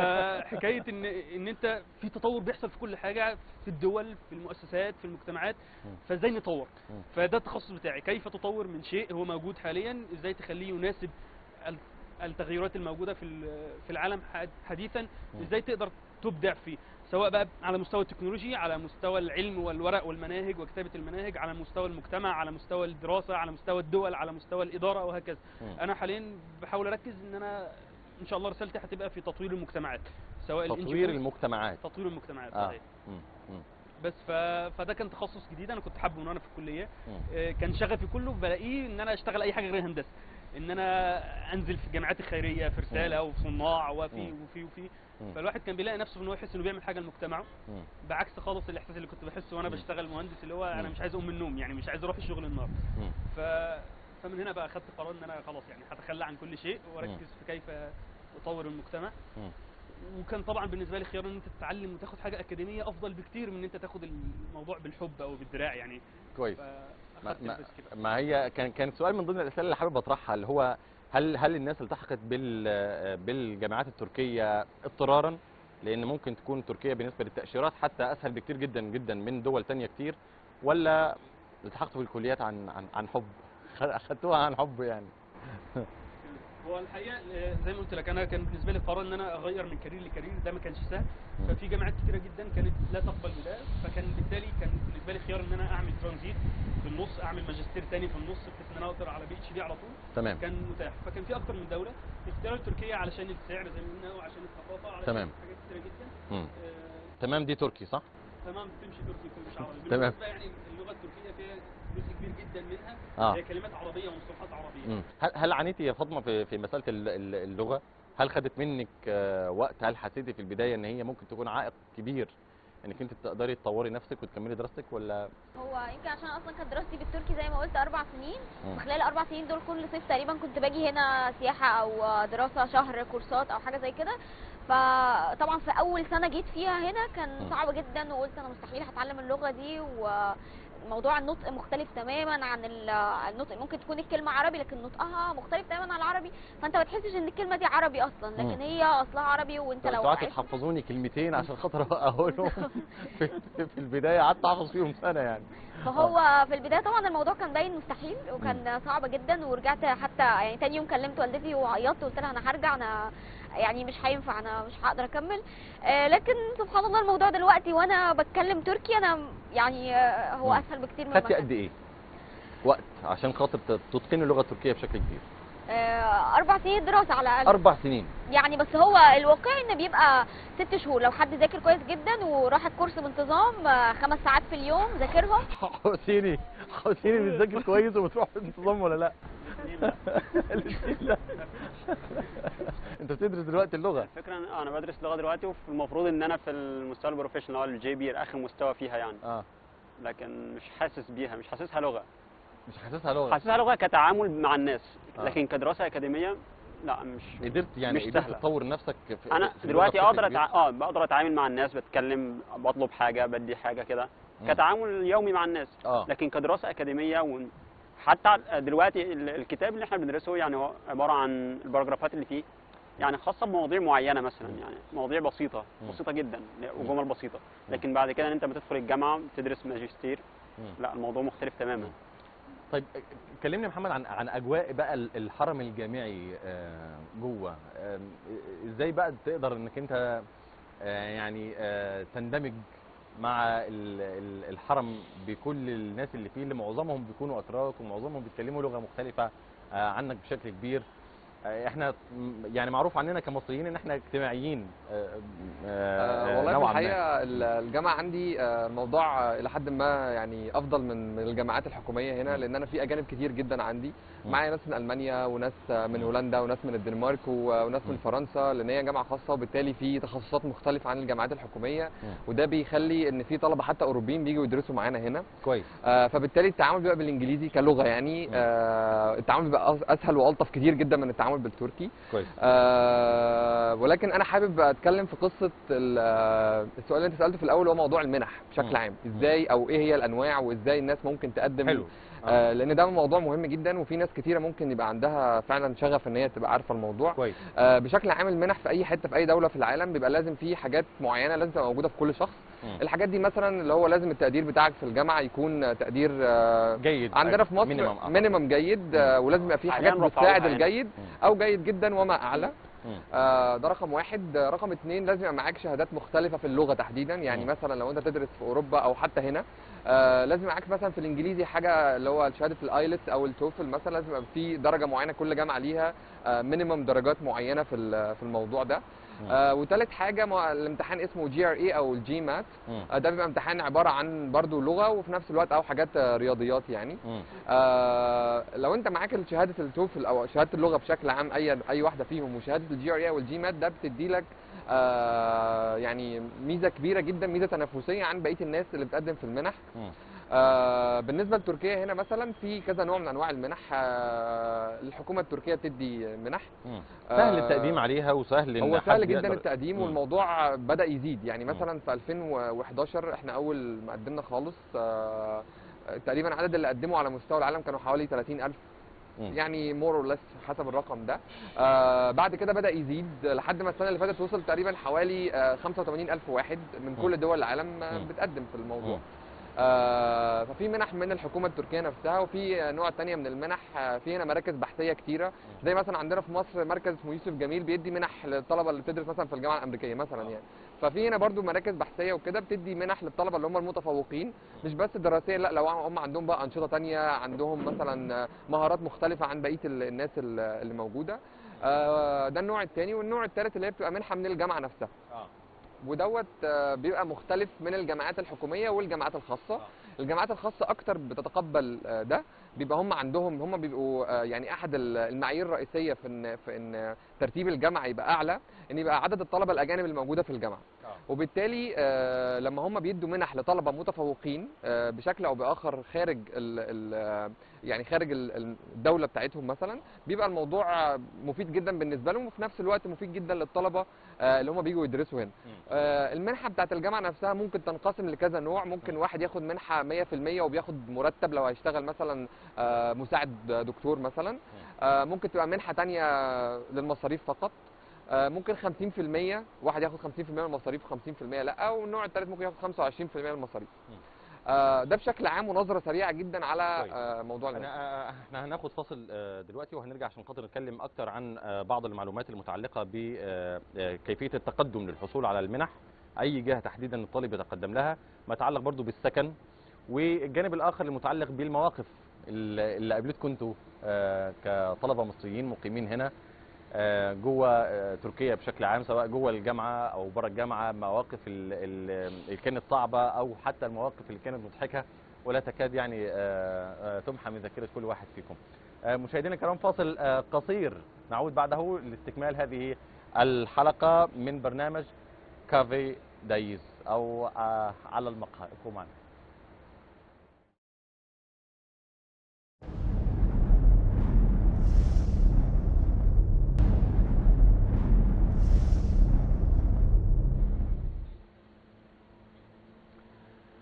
فحكايه ان ان انت في تطور بيحصل في كل حاجه في الدول في المؤسسات في المجتمعات مم. فازاي نطور مم. فده التخصص بتاعي كيف تطور من شيء هو موجود حاليا ازاي تخليه يناسب ال- التغيرات الموجوده في ال- في العالم حد- حديثا مم. ازاي تقدر تبدع فيه سواء بقى على مستوى التكنولوجي على مستوى العلم والورق والمناهج وكتابه المناهج على مستوى المجتمع على مستوى الدراسه على مستوى الدول على مستوى الاداره وهكذا مم. انا حاليا بحاول اركز ان انا ان شاء الله رسالتي هتبقى في تطوير المجتمعات سواء ال تطوير NGOs المجتمعات تطوير المجتمعات اه صحيح مم. مم. بس ف... فده كان تخصص جديد انا كنت حابه من وانا في الكليه مم. آه، كان شغفي كله بلاقيه ان انا اشتغل اي حاجه غير هندسه ان انا انزل في الجامعات الخيريه في رساله وفي صناع وفي مم. وفي وفي مم. فالواحد كان بيلاقي نفسه ان هو يحس انه بيعمل حاجه لمجتمعه مم. بعكس خالص الاحساس اللي كنت بحسه وانا مم. بشتغل مهندس اللي هو انا مم. مش عايز اقوم من النوم يعني مش عايز اروح الشغل النهارده مم. ف... فمن هنا بقى اخدت قرار ان انا خلاص يعني هتخلى عن كل شيء واركز في كيف اطور المجتمع مم. وكان طبعا بالنسبه لي خيار ان انت تتعلم وتاخد حاجه اكاديميه افضل بكتير من ان انت تاخد الموضوع بالحب او بالدراع يعني كويس ما, فاخدت ما, الريسك بقى. ما هي كان كان سؤال من ضمن الاسئله اللي حابب اطرحها اللي هو هل هل الناس التحقت بال بالجامعات التركيه اضطرارا لان ممكن تكون تركيا بالنسبه للتاشيرات حتى اسهل بكتير جدا جدا من دول تانية كتير ولا التحقتوا بالكليات عن عن عن حب اخدتوها عن حب يعني هو الحقيقه آه، زي ما قلت لك انا كان بالنسبه لي قرار ان انا اغير من كارير لكارير ده ما كانش سهل مم. ففي جامعات كتيره جدا كانت لا تقبل بده فكان بالتالي كان بالنسبه لي خيار ان انا اعمل ترانزيت في النص اعمل ماجستير تاني في النص بحيث ان انا اقدر على بي اتش دي على طول تمام كان متاح فكان في اكتر من دوله اختيار تركيا علشان السعر زي ما قلنا وعشان الثقافه علشان تمام. حاجات كتيره جدا مم. آه، تمام دي تركي صح تمام بتمشي تركي مش عربي تمام. بالمناسبة يعني اللغه التركيه فيها جزء كبير جدا منها اه هي كلمات عربيه ومصطلحات عربيه مم. هل هل عانيتي يا فاطمه في في مساله ال- ال- اللغه هل خدت منك آه، وقت هل حسيتي في البدايه ان هي ممكن تكون عائق كبير انك انت تقدري تطوري نفسك وتكملي دراستك ولا هو يمكن عشان اصلا كانت دراستي بالتركي زي ما قلت اربع سنين مم. وخلال الاربع سنين دول كل صيف تقريبا كنت باجي هنا سياحه او دراسه شهر كورسات او حاجه زي كده فطبعا في اول سنه جيت فيها هنا كان مم. صعب جدا وقلت انا مستحيل هتعلم اللغه دي وموضوع النطق مختلف تماما عن ال- النطق ممكن تكون الكلمه عربي لكن نطقها مختلف تماما عن العربي فانت ما تحسش ان الكلمه دي عربي اصلا مم. لكن هي اصلها عربي وانت لو انتوا قعدتوا عرفت- تحفظوني كلمتين عشان خاطر اقولهم في, في البدايه قعدت احفظ فيهم سنه يعني فهو في البدايه طبعا الموضوع كان باين مستحيل وكان صعب جدا ورجعت حتى يعني تاني يوم كلمت والدتي وعيطت وقلت لها انا هرجع انا يعني مش هينفع انا مش هقدر اكمل آه، لكن سبحان الله الموضوع دلوقتي وانا بتكلم تركي انا يعني آه، هو مم. اسهل بكتير مما خدتي كان قد ايه وقت عشان خاطر ت- تتقني اللغه التركيه بشكل كبير آه، اربع سنين دراسه على الاقل اربع سنين يعني بس هو الواقعي ان بيبقى ست شهور لو حد ذاكر كويس جدا وراح الكورس بانتظام آه، خمس ساعات في اليوم ذاكرهم حسيني حسيني بتذاكر كويس وبتروح بانتظام ولا لا؟ الاثنين لا انت بتدرس دلوقتي اللغه الفكره ان انا بدرس لغه دلوقتي والمفروض ان انا في المستوى البروفيشنال اللي هو الجي بي اخر مستوى فيها يعني اه لكن مش حاسس بيها مش حاسسها لغه مش حاسسها لغه حاسسها لغه كتعامل مع الناس آه. لكن كدراسه اكاديميه لا مش قدرت يعني مش قدرت سهلة. تطور نفسك في انا في اللغة دلوقتي بشكل اقدر كبير؟ أتع... اه بقدر اتعامل مع الناس بتكلم بطلب حاجه بدي حاجه كده مم. كتعامل يومي مع الناس اه لكن كدراسه اكاديميه و... حتى دلوقتي ال- الكتاب اللي احنا بندرسه يعني هو عباره عن الباراجرافات اللي فيه يعني خاصه بمواضيع معينه مثلا مم. يعني مواضيع بسيطه مم. بسيطه جدا وجمل بسيطه لكن بعد كده ان انت بتدخل الجامعه تدرس ماجستير مم. لا الموضوع مختلف تماما طيب كلمني يا محمد عن عن اجواء بقى ال- الحرم الجامعي آه، جوه آم، ازاي بقى تقدر انك انت آه، يعني آه، تندمج مع ال- ال- الحرم بكل الناس اللي فيه اللي معظمهم بيكونوا اتراك ومعظمهم بيتكلموا لغه مختلفه آه، عنك بشكل كبير آه، احنا م- يعني معروف عننا كمصريين ان احنا اجتماعيين آه، آه، آه، والله في نوعاً ما. الحقيقه ال- الجامعه عندي آه، الموضوع آه، الى حد ما يعني افضل من من الجامعات الحكوميه هنا مم. لان انا في اجانب كتير جدا عندي مم. معايا ناس من المانيا وناس آه، من مم. هولندا وناس من الدنمارك و- وناس من مم. فرنسا لان هي جامعه خاصه وبالتالي في تخصصات مختلفه عن الجامعات الحكوميه مم. وده بيخلي ان في طلبه حتى اوروبيين بيجوا يدرسوا معانا هنا كويس آه، فبالتالي التعامل بيبقى بالانجليزي كلغه يعني مم. آه، التعامل بيبقى أس- اسهل والطف كتير جدا من التعامل بالتركي كويس آه، ولكن انا حابب اتكلم في قصه ال- آه، السؤال اللي انت سالته في الاول هو موضوع المنح مم. بشكل عام ازاي او ايه هي الانواع وازاي الناس ممكن تقدم حلو آه لان ده موضوع مهم جدا وفي ناس كتيره ممكن يبقى عندها فعلا شغف ان هي تبقى عارفه الموضوع كويس آه بشكل عام المنح في اي حته في اي دوله في العالم بيبقى لازم في حاجات معينه لازم تبقى موجوده في كل شخص مم. الحاجات دي مثلا اللي هو لازم التقدير بتاعك في الجامعه يكون تقدير آه جيد عندنا في مصر مينيمم آه. مينيمم جيد آه ولازم يبقى في حالياً حاجات رفعوها بتساعد يعني. الجيد مم. او جيد جدا وما اعلى مم. آه، ده رقم واحد آه، رقم اتنين لازم يبقى معاك شهادات مختلفة في اللغة تحديدا يعني مم. مثلا لو انت تدرس في اوروبا او حتى هنا آه، لازم معاك مثلا في الانجليزي حاجة اللي هو شهادة الايلتس او التوفل مثلا لازم يبقى في درجة معينة كل جامعة ليها مينيمم درجات معينة في ال- في الموضوع ده مم. آه، وتالت حاجة مع- الامتحان اسمه جي ار اي او الجي مات مم. ده بيبقى امتحان عبارة عن برضو لغة وفي نفس الوقت او حاجات آه، رياضيات يعني مم. آه لو انت معاك شهاده التوفل او شهاده اللغه بشكل عام اي اي واحده فيهم وشهاده الجي ار اي والجي مات ده بتدي لك آه يعني ميزه كبيره جدا ميزه تنافسيه عن بقيه الناس اللي بتقدم في المنح مم. آه بالنسبه لتركيا هنا مثلا في كذا نوع من انواع المنح آه الحكومه التركيه بتدي منح مم. سهل آه، التقديم عليها وسهل ان هو حد سهل جدا يقدر- التقديم مم. والموضوع بدا يزيد يعني مثلا في 2011 احنا اول ما قدمنا خالص آه تقريبا عدد اللي قدموا على مستوى العالم كانوا حوالي 30000 مم. يعني مور اور ليس حسب الرقم ده آه بعد كده بدا يزيد لحد ما السنه اللي فاتت وصل تقريبا حوالي آه 85000 واحد من كل دول العالم آه مم. بتقدم في الموضوع مم. آه ففي منح من الحكومه التركيه نفسها وفي نوع تانية من المنح آه في هنا مراكز بحثيه كتيره زي مثلا عندنا في مصر مركز اسمه يوسف جميل بيدي منح للطلبه اللي بتدرس مثلا في الجامعه الامريكيه مثلا يعني ففي هنا برضو مراكز بحثيه وكده بتدي منح للطلبه اللي هم المتفوقين مش بس دراسيا لا لو هم عندهم بقى انشطه تانية عندهم مثلا مهارات مختلفه عن بقيه ال- الناس ال- اللي موجوده آه، ده النوع الثاني والنوع الثالث اللي هي بتبقى منحه من الجامعه نفسها آه. ودوت آه، بيبقى مختلف من الجامعات الحكوميه والجامعات الخاصه آه. الجامعات الخاصه اكتر بتتقبل آه، ده بيبقى هم عندهم هم بيبقوا آه، يعني احد ال- المعايير الرئيسيه في ان في ان ترتيب الجامعه يبقى اعلى ان يبقى عدد الطلبه الاجانب الموجوده في الجامعه آه. وبالتالي آه، لما هم بيدوا منح لطلبه متفوقين آه، بشكل او باخر خارج ال ال يعني خارج ال- الدوله بتاعتهم مثلا بيبقى الموضوع مفيد جدا بالنسبه لهم وفي نفس الوقت مفيد جدا للطلبه آه، اللي هم بيجوا يدرسوا هنا مم. آه، المنحه بتاعت الجامعه نفسها ممكن تنقسم لكذا نوع ممكن واحد ياخد منحه 100% وبياخد مرتب لو هيشتغل مثلا آه، مساعد دكتور مثلا آه، ممكن تبقى منحه تانية للمصاريف فقط آه، ممكن 50% واحد ياخد 50% من المصاريف و50% لا والنوع الثالث ممكن ياخد 25% من المصاريف مم. آه، ده بشكل عام ونظره سريعه جدا على كويس. آه، موضوع المنح انا آه، احنا هناخد فاصل آه، دلوقتي وهنرجع عشان خاطر نتكلم اكتر عن آه، بعض المعلومات المتعلقه بكيفيه التقدم للحصول على المنح اي جهه تحديدا الطالب يتقدم لها ما يتعلق برضو بالسكن والجانب الاخر المتعلق بالمواقف اللي اللي قابلتكم انتوا آه، كطلبه مصريين مقيمين هنا آه، جوه آه، تركيا بشكل عام سواء جوه الجامعه او بره الجامعه مواقف ال- ال- اللي كانت صعبه او حتى المواقف اللي كانت مضحكه ولا تكاد يعني آه، آه، تمحى من ذاكره كل واحد فيكم. آه، مشاهدينا الكرام فاصل آه، قصير نعود بعده لاستكمال هذه الحلقه من برنامج كافي دايز او آه، على المقهى ابقوا معنا.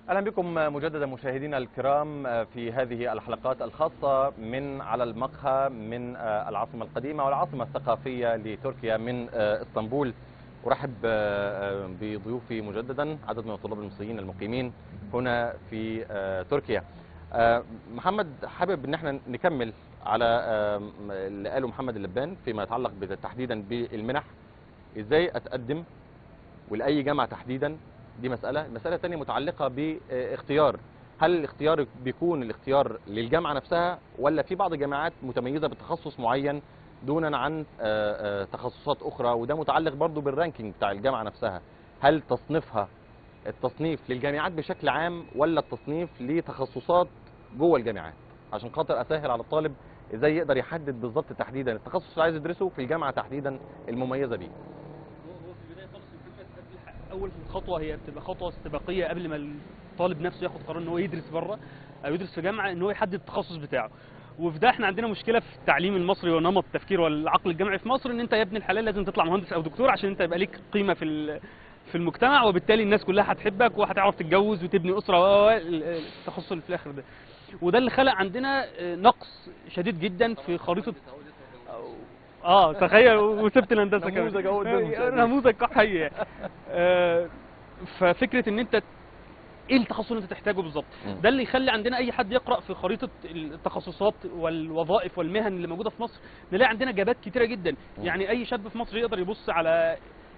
اهلا بكم مجددا مشاهدينا الكرام في هذه الحلقات الخاصه من على المقهى من العاصمه القديمه والعاصمه الثقافيه لتركيا من اسطنبول ارحب بضيوفي مجددا عدد من الطلاب المصريين المقيمين هنا في تركيا محمد حابب ان احنا نكمل على اللي قاله محمد اللبان فيما يتعلق تحديدا بالمنح ازاي اتقدم ولاي جامعه تحديدا دي مسألة المسألة الثانية متعلقة باختيار هل الاختيار بيكون الاختيار للجامعة نفسها ولا في بعض الجامعات متميزة بتخصص معين دونا عن تخصصات أخرى وده متعلق برضو بالرانكينج بتاع الجامعة نفسها هل تصنيفها التصنيف للجامعات بشكل عام ولا التصنيف لتخصصات جوه الجامعات عشان خاطر أسهل على الطالب ازاي يقدر يحدد بالظبط تحديدا التخصص اللي عايز يدرسه في الجامعة تحديدا المميزة بيه اول خطوه هي بتبقى خطوه استباقيه قبل ما الطالب نفسه ياخد قرار ان هو يدرس بره او يدرس في جامعه ان هو يحدد التخصص بتاعه وفي ده احنا عندنا مشكله في التعليم المصري ونمط التفكير والعقل الجامعي في مصر ان انت يا ابن الحلال لازم تطلع مهندس او دكتور عشان انت يبقى ليك قيمه في في المجتمع وبالتالي الناس كلها هتحبك وهتعرف تتجوز وتبني اسره التخصص اللي في الاخر ده وده اللي خلق عندنا نقص شديد جدا في خريطه اه تخيل وسبت الهندسه كمان نموذج اهو قدامك نموذج حي آه ففكره ان انت ايه التخصص اللي انت تحتاجه بالظبط ده اللي يخلي عندنا اي حد يقرا في خريطه التخصصات والوظائف والمهن اللي موجوده في مصر نلاقي عندنا جابات كتيره جدا يعني اي شاب في مصر يقدر يبص على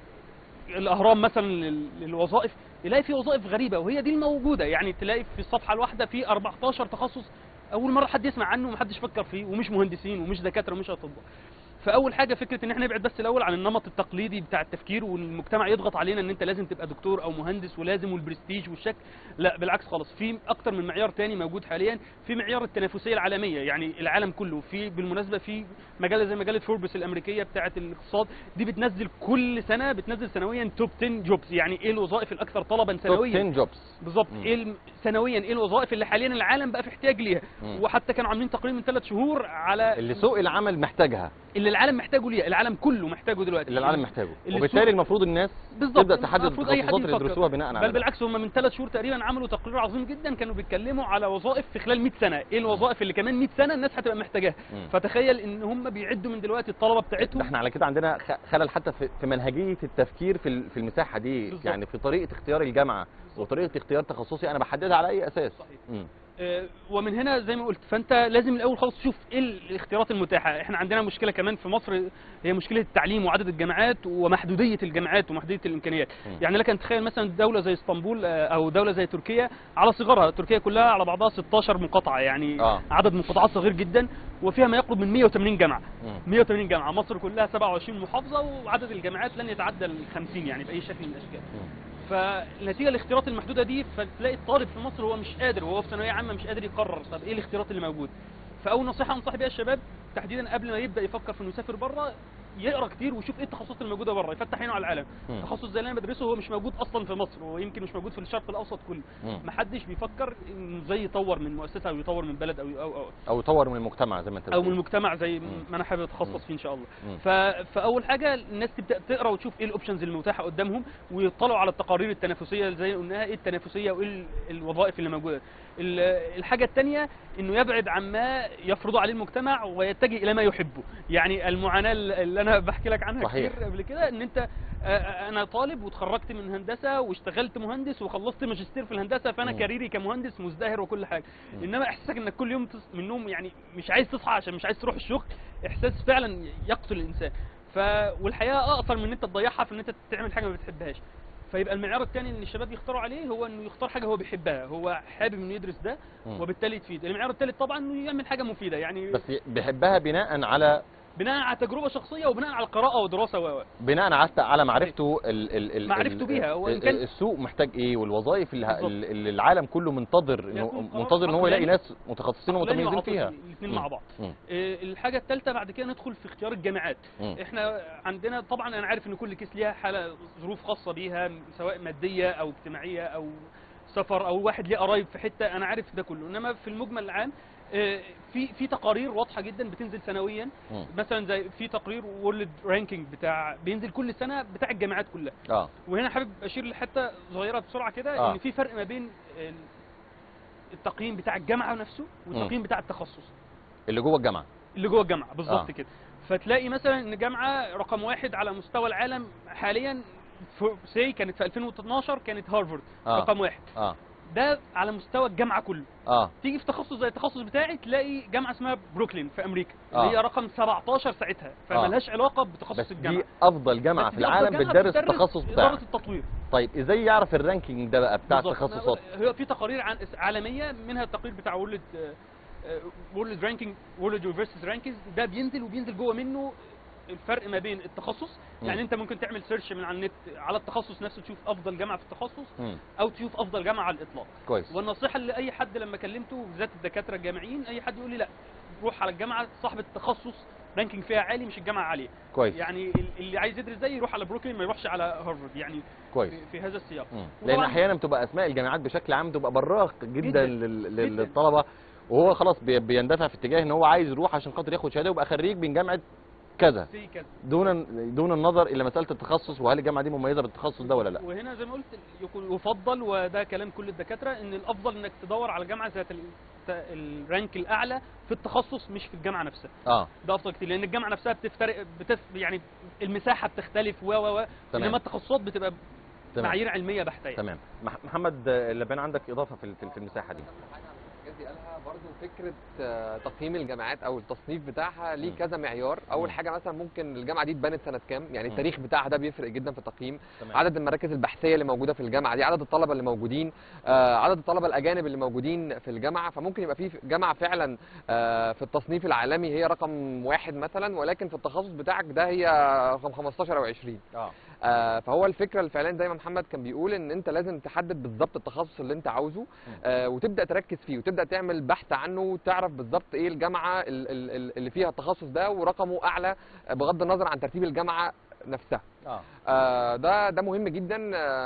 الاهرام مثلا للوظائف يلاقي في وظائف غريبه وهي دي الموجوده يعني تلاقي في الصفحه الواحده في 14 تخصص اول مره حد يسمع عنه ومحدش فكر فيه ومش مهندسين ومش دكاتره ومش اطباء فاول حاجه فكره ان احنا نبعد بس الاول عن النمط التقليدي بتاع التفكير والمجتمع يضغط علينا ان انت لازم تبقى دكتور او مهندس ولازم والبرستيج والشكل لا بالعكس خالص في اكتر من معيار تاني موجود حاليا في معيار التنافسيه العالميه يعني العالم كله في بالمناسبه في مجله زي مجله فوربس الامريكيه بتاعه الاقتصاد دي بتنزل كل سنه بتنزل سنويا توب 10 جوبز يعني ايه الوظائف الاكثر طلبا سنويا توب 10 جوبز بالظبط ايه سنويا ايه الوظائف اللي حاليا العالم بقى في احتياج ليها وحتى كانوا عاملين تقرير من ثلاث شهور على اللي سوق العمل محتاجها اللي العالم محتاجه ليها العالم كله محتاجه دلوقتي اللي العالم محتاجه اللي وبالتالي السوق- المفروض الناس بالظبط تبدا تحدد المفروض أي حد التخصصات اللي يفكر. يدرسوها بناء على بل ده. بالعكس هم من ثلاث شهور تقريبا عملوا تقرير عظيم جدا كانوا بيتكلموا على وظائف في خلال 100 سنه ايه الوظائف اللي كمان 100 سنه الناس هتبقى محتاجاها مم. فتخيل ان هم بيعدوا من دلوقتي الطلبه ده بتاعتهم احنا على كده عندنا خ- خلل حتى في في منهجيه التفكير في ال- في المساحه دي بالظبط. يعني في طريقه اختيار الجامعه وطريقه اختيار تخصصي انا بحددها على اي اساس صحيح. مم. آه، ومن هنا زي ما قلت فانت لازم الاول خالص تشوف ايه الاختيارات المتاحه احنا عندنا مشكله كمان في مصر هي مشكله التعليم وعدد الجامعات ومحدوديه الجامعات ومحدوديه الامكانيات مم. يعني لك ان تتخيل مثلا دوله زي اسطنبول آه، او دوله زي تركيا على صغرها تركيا كلها على بعضها 16 مقاطعه يعني آه. عدد مقاطعات صغير جدا وفيها ما يقرب من 180 جامعه مم. 180 جامعه مصر كلها 27 محافظه وعدد الجامعات لن يتعدى ال 50 يعني باي شكل من الاشكال مم. فالنتيجه الاختيارات المحدوده دي فتلاقي الطالب في مصر هو مش قادر وهو في ثانويه عامه مش قادر يقرر طب ايه الاختيارات اللي موجود فاول نصيحه انصح بيها الشباب تحديدا قبل ما يبدا يفكر في انه يسافر بره يقرا كتير ويشوف ايه التخصصات اللي موجوده بره يفتح عينه على العالم مم. تخصص زي اللي انا بدرسه هو مش موجود اصلا في مصر ويمكن مش موجود في الشرق الاوسط كله مم. محدش بيفكر انه ازاي يطور من مؤسسه او يطور من بلد او او او, او يطور من المجتمع زي ما انت أو من بتقول. المجتمع زي مم. ما انا حابب مم. اتخصص فيه ان شاء الله مم. ف... فاول حاجه الناس تبدا تقرا وتشوف ايه الاوبشنز المتاحه قدامهم ويطلعوا على التقارير التنافسيه زي ما قلناها ايه التنافسيه وايه ال- الوظائف اللي موجوده ال- الحاجه الثانيه انه يبعد عما يفرضه عليه المجتمع ويتجه الى ما يحبه يعني المعاناه اللي انا بحكي لك عنها صحيح. كتير قبل كده ان انت آه، آه، انا طالب وتخرجت من هندسه واشتغلت مهندس وخلصت ماجستير في الهندسه فانا مم. كاريري كمهندس مزدهر وكل حاجه مم. انما احساسك انك كل يوم تص... من النوم يعني مش عايز تصحى عشان مش عايز تروح الشغل احساس فعلا يقتل الانسان ف والحياه اقصر من ان انت تضيعها في ان انت تعمل حاجه ما بتحبهاش فيبقى المعيار الثاني اللي الشباب يختاروا عليه هو انه يختار حاجه هو بيحبها هو حابب انه يدرس ده مم. وبالتالي تفيد المعيار الثالث طبعا انه يعمل حاجه مفيده يعني بس بيحبها بناء على بناء على تجربه شخصيه وبناء على قراءه ودراسه و و. بناء على على معرفته ال ال ال معرفته ال- بيها، هو إن ال- كان- السوق محتاج ايه والوظائف اللي, ه- بالظبط. اللي العالم كله منتظر انه يكون قرار منتظر ان هو يلاقي عقلاني. ناس متخصصين عقلاني ومتميزين وعاطفي، فيها الاثنين مم. مع بعض مم. آه، الحاجه الثالثه بعد كده ندخل في اختيار الجامعات مم. احنا عندنا طبعا انا عارف ان كل كيس ليها حاله ظروف خاصه بيها سواء ماديه او اجتماعيه او سفر او واحد ليه قرايب في حته انا عارف ده كله انما في المجمل العام آه، في في تقارير واضحه جدا بتنزل سنويا مم. مثلا زي في تقرير وورلد رانكينج بتاع بينزل كل سنه بتاع الجامعات كلها اه وهنا حابب اشير لحته صغيره بسرعه كده آه. ان في فرق ما بين ال- التقييم بتاع الجامعه نفسه والتقييم بتاع التخصص اللي جوه الجامعه اللي جوه الجامعه بالظبط آه. كده فتلاقي مثلا ان جامعه رقم واحد على مستوى العالم حاليا سي كانت في 2012 كانت هارفارد آه. رقم واحد اه ده على مستوى الجامعه كله اه تيجي في تخصص زي التخصص بتاعي تلاقي جامعه اسمها بروكلين في امريكا آه. اللي هي رقم 17 ساعتها فمالهاش علاقه بتخصص بس الجامعه دي افضل جامعه بس في دي أفضل العالم جامعة بتدرس التخصص اداره بتاعها التطوير طيب ازاي يعرف الرانكينج ده بقى بتاع بالظبط. التخصصات هو في تقارير عن عالميه منها التقرير بتاع وورلد وورلد رانكينج وورلد يونيفرسيتيز رانكينج ده بينزل وبينزل جوه منه الفرق ما بين التخصص مم. يعني انت ممكن تعمل سيرش من على النت على التخصص نفسه تشوف افضل جامعه في التخصص مم. او تشوف افضل جامعه على الاطلاق كويس والنصيحه اللي اي حد لما كلمته بالذات الدكاتره الجامعيين اي حد يقول لي لا روح على الجامعه صاحبه التخصص رانكينج فيها عالي مش الجامعه عاليه كويس يعني ال- اللي عايز يدرس زي يروح على بروكلين ما يروحش على هارفارد يعني كويس في, في هذا السياق مم. لان وطبعاً- احيانا بتبقى اسماء الجامعات بشكل عام تبقى براق جدا, جداً. لل- جداً. للطلبه وهو خلاص بي- بيندفع في اتجاه ان هو عايز يروح عشان خاطر ياخد شهاده ويبقى خريج من جامعه كذا في كذا دون دون النظر الى مساله التخصص وهل الجامعه دي مميزه بالتخصص ده ولا لا وهنا زي ما قلت يكون يفضل وده كلام كل الدكاتره ان الافضل انك تدور على جامعه ذات ال- ت- الرانك الاعلى في التخصص مش في الجامعه نفسها اه ده افضل كتير لان الجامعه نفسها بتفترق بتف يعني المساحه بتختلف و و و تمام. انما التخصصات بتبقى تمام معايير علميه بحته يعني. تمام مح- محمد آه، لبان عندك اضافه في ال- في- في المساحه دي الحاجات دي قالها برضو فكره آه، تقييم الجامعات او التصنيف بتاعها ليه مم. كذا معيار اول مم. حاجه مثلا ممكن الجامعه دي اتبنت سنه كام يعني مم. التاريخ بتاعها ده بيفرق جدا في التقييم تمام عدد المراكز البحثيه اللي موجوده في الجامعه دي عدد الطلبه اللي موجودين آه، عدد الطلبه الاجانب اللي موجودين في الجامعه فممكن يبقى في جامعه فعلا آه، في التصنيف العالمي هي رقم واحد مثلا ولكن في التخصص بتاعك ده هي رقم 15 او 20 اه آه، فهو الفكره اللي فعلا زي ما محمد كان بيقول ان انت لازم تحدد بالظبط التخصص اللي انت عاوزه آه، وتبدا تركز فيه وتبدا تعمل بحث عنه وتعرف بالظبط ايه الجامعه ال- ال- ال- اللي فيها التخصص ده ورقمه اعلى آه، بغض النظر عن ترتيب الجامعه نفسها اه آه، ده ده مهم جدا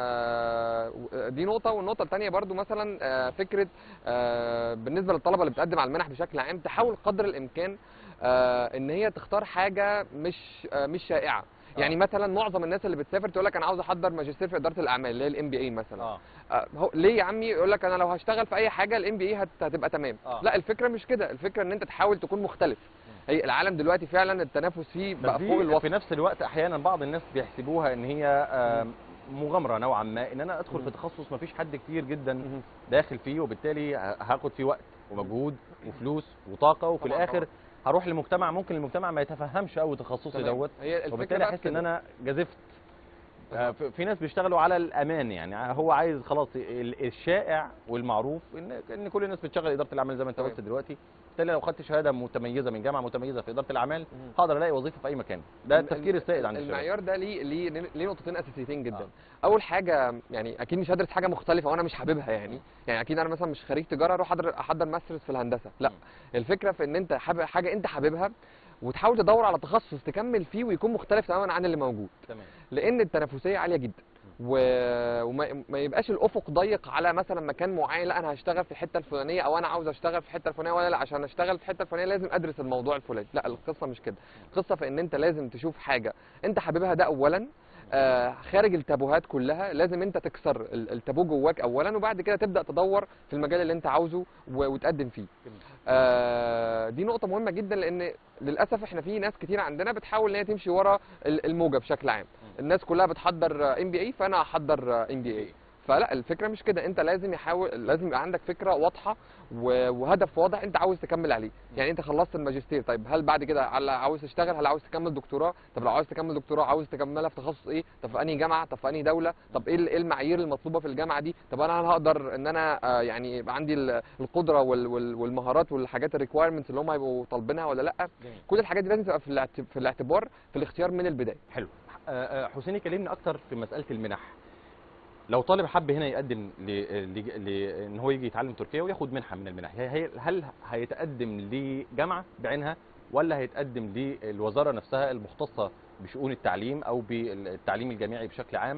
آه، و- دي نقطه والنقطه الثانيه برضو مثلا آه، فكره آه، بالنسبه للطلبه اللي بتقدم على المنح بشكل عام تحاول قدر الامكان آه، ان هي تختار حاجه مش آه، مش شائعه يعني آه. مثلا معظم الناس اللي بتسافر تقول لك انا عاوز احضر ماجستير في اداره الاعمال اللي هي الام بي اي مثلا اه آه، هو ليه يا عمي يقول لك انا لو هشتغل في اي حاجه الام بي اي هتبقى تمام آه. لا الفكره مش كده الفكره ان انت تحاول تكون مختلف هي العالم دلوقتي فعلا التنافس فيه بس بقى دي فوق في الوصف نفس الوقت احيانا بعض الناس بيحسبوها ان هي آه، مغامره نوعا ما ان انا ادخل مم. في تخصص ما فيش حد كتير جدا مهم. داخل فيه وبالتالي ه- هاخد فيه وقت ومجهود وفلوس وطاقه وفي طبعاً، الاخر طبعاً. هروح لمجتمع ممكن المجتمع ما يتفهمش قوي تخصصي تمام. دوت هي الفكره وبالتالي بقى في احس ان كده. انا جازفت آه، تمام. في في ناس بيشتغلوا على الامان يعني هو عايز خلاص ال- الشائع والمعروف ان ان كل الناس بتشتغل اداره الاعمال زي ما انت تمام. قلت دلوقتي بالتالي لو خدت شهاده متميزه من جامعه متميزه في اداره الاعمال مهم. هقدر الاقي وظيفه في اي مكان ده الم- التفكير السائد عند الشباب المعيار ده ليه ليه ليه نقطتين اساسيتين جدا آه. اول حاجه يعني اكيد مش هدرس حاجه مختلفه وانا مش حاببها يعني يعني اكيد انا مثلا مش خريج تجاره اروح احضر احضر ماسترز في الهندسه لا مم. الفكره في ان انت حابب حاجه انت حاببها وتحاول تدور على تخصص تكمل فيه ويكون مختلف تماما عن اللي موجود تمام لان التنافسيه عاليه جدا و... وما ما يبقاش الافق ضيق على مثلا مكان معين لا انا هشتغل في الحته الفلانيه او انا عاوز اشتغل في الحته الفلانيه ولا لا عشان اشتغل في الحته الفلانيه لازم ادرس الموضوع الفلاني لا القصه مش كده القصه في ان انت لازم تشوف حاجه انت حاببها ده اولا آه خارج التابوهات كلها لازم انت تكسر ال- التابو جواك اولا وبعد كده تبدا تدور في المجال اللي انت عاوزه و- وتقدم فيه جميل. آه دي نقطه مهمه جدا لان للاسف احنا في ناس كتير عندنا بتحاول ان هي تمشي ورا ال- الموجه بشكل عام الناس كلها بتحضر ام بي اي فانا هحضر ام بي اي فلا الفكره مش كده انت لازم يحاول لازم يبقى عندك فكره واضحه و- وهدف واضح انت عاوز تكمل عليه يعني انت خلصت الماجستير طيب هل بعد كده على عاوز تشتغل هل عاوز تكمل دكتوراه طب لو عاوز تكمل دكتوراه عاوز تكملها في تخصص ايه طب في انهي جامعه طب في انهي دوله طب ايه ال- ايه المعايير المطلوبه في الجامعه دي طب انا هل هقدر ان انا آه، يعني يبقى عندي ال- القدره وال- وال- والمهارات والحاجات الريكوايرمنتس اللي هم هيبقوا طالبينها ولا لا جميل. كل الحاجات دي لازم تبقى في الاعت- في الاعتبار في الاختيار من البدايه حلو آه، آه، حسين يكلمني اكتر في مساله المنح لو طالب حب هنا يقدم ل... ل... ل... ان هو يجي يتعلم تركيا وياخد منحه من المنح هي... هي- هل هيتقدم لجامعه بعينها ولا هيتقدم للوزاره نفسها المختصه بشؤون التعليم او بالتعليم الجامعي بشكل عام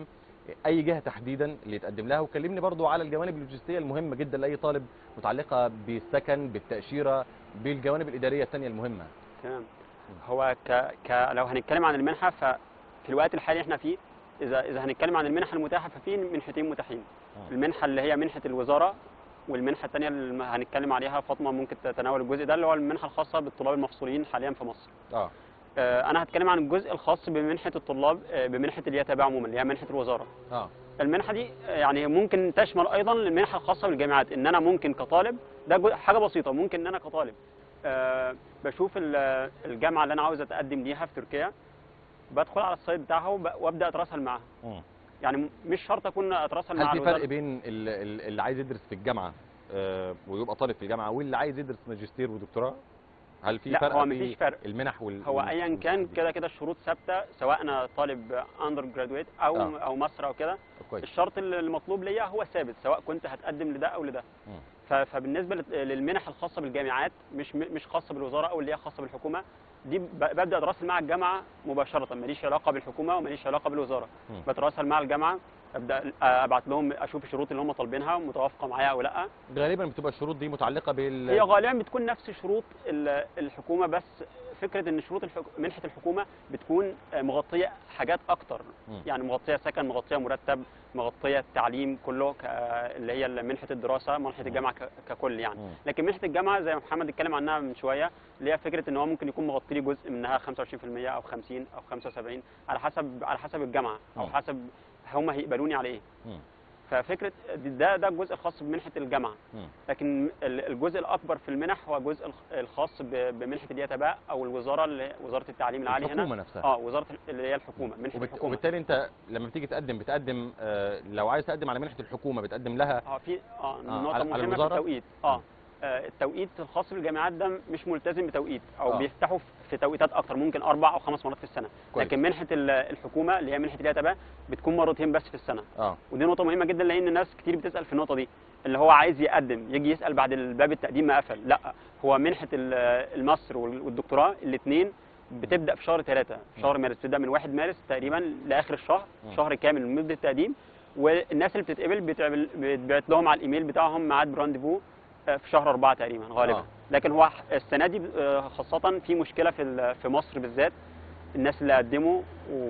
اي جهه تحديدا اللي يتقدم لها وكلمني برضو على الجوانب اللوجستيه المهمه جدا لاي طالب متعلقه بالسكن بالتاشيره بالجوانب الاداريه الثانيه المهمه تمام هو ك... ك... لو هنتكلم عن المنحه ففي الوقت الحالي احنا فيه اذا اذا هنتكلم عن المنح المتاحه ففي منحتين متاحين آه. المنحه اللي هي منحه الوزاره والمنحه الثانيه اللي هنتكلم عليها فاطمه ممكن تتناول الجزء ده اللي هو المنحه الخاصه بالطلاب المفصولين حاليا في مصر اه آه، انا هتكلم عن الجزء الخاص بمنحه الطلاب آه، بمنحه اليتابع عموما اللي هي منحه الوزاره اه المنحه دي آه، يعني ممكن تشمل ايضا المنحه الخاصه بالجامعات ان انا ممكن كطالب ده جو- حاجه بسيطه ممكن ان انا كطالب آه، بشوف ال- الجامعه اللي انا عاوز اتقدم ليها في تركيا بدخل على السايت بتاعها وب- وابدا اتراسل معاها مم. يعني م- مش شرط اكون اتراسل مع هل في الوزارة. فرق بين ال- ال- اللي عايز يدرس في الجامعه آه، ويبقى طالب في الجامعه واللي عايز يدرس ماجستير ودكتوراه هل في لا، فرق هو في مفيش فرق. المنح وال هو وال- ايا كان وال- كده كده الشروط ثابته سواء انا طالب اندر جرادويت او آه. او ماستر او كده كويس الشرط اللي المطلوب ليا هو ثابت سواء كنت هتقدم لده او لده مم. ف- فبالنسبه لل- للمنح الخاصه بالجامعات مش م- مش خاصه بالوزاره او اللي هي خاصه بالحكومه دي ب- ببدا اتراسل مع الجامعه مباشره ماليش علاقه بالحكومه وماليش علاقه بالوزاره مم. بتراسل مع الجامعه ابدا ابعت لهم اشوف الشروط اللي هم طالبينها متوافقه معايا او لا غالبا بتبقى الشروط دي متعلقه بال هي غالبا بتكون نفس شروط ال- الحكومه بس فكره ان شروط الحك... منحه الحكومه بتكون مغطيه حاجات اكتر مم. يعني مغطيه سكن مغطيه مرتب مغطيه التعليم كله ك... اللي هي منحه الدراسه منحه الجامعه ك... ككل يعني مم. لكن منحه الجامعه زي ما محمد اتكلم عنها من شويه اللي هي فكره ان هو ممكن يكون مغطي لي جزء منها 25% او 50 او 75 على حسب على حسب الجامعه او مم. حسب هم هيقبلوني على ايه مم. ففكره ده ده الجزء الخاص بمنحه الجامعه مم. لكن ال- الجزء الاكبر في المنح هو الجزء الخ- الخاص ب- بمنحه اليتباء او الوزاره اللي هي وزاره التعليم العالي هنا الحكومه نفسها اه وزاره ال- اللي هي الحكومه منحه وبت... الحكومه وبالتالي انت لما بتيجي تقدم بتقدم آه، لو عايز تقدم على منحه الحكومه بتقدم لها اه في اه على- نقطه على مهمه في الوزارة؟ التوقيت اه آه، التوقيت الخاص بالجامعات ده مش ملتزم بتوقيت او آه. بيفتحوا في توقيتات اكتر ممكن اربع او خمس مرات في السنه كويس. لكن منحه ال- الحكومه اللي هي منحه اليتباء بتكون مرتين بس في السنه اه ودي نقطة مهمة جدا لأن الناس كتير بتسأل في النقطة دي اللي هو عايز يقدم يجي يسأل بعد الباب التقديم ما قفل لا هو منحة ال- الماستر وال- والدكتوراه الاثنين بتبدأ في شهر ثلاثة في شهر مارس بتبدأ من 1 مارس تقريبا لآخر الشهر مم. شهر كامل من مدة التقديم والناس اللي بتتقبل بتعمل بتبعت لهم على الإيميل بتاعهم ميعاد برانديفو آه، في شهر أربعة تقريبا غالبا آه. لكن هو السنة دي آه، خاصة في مشكلة في ال- في مصر بالذات الناس اللي قدموا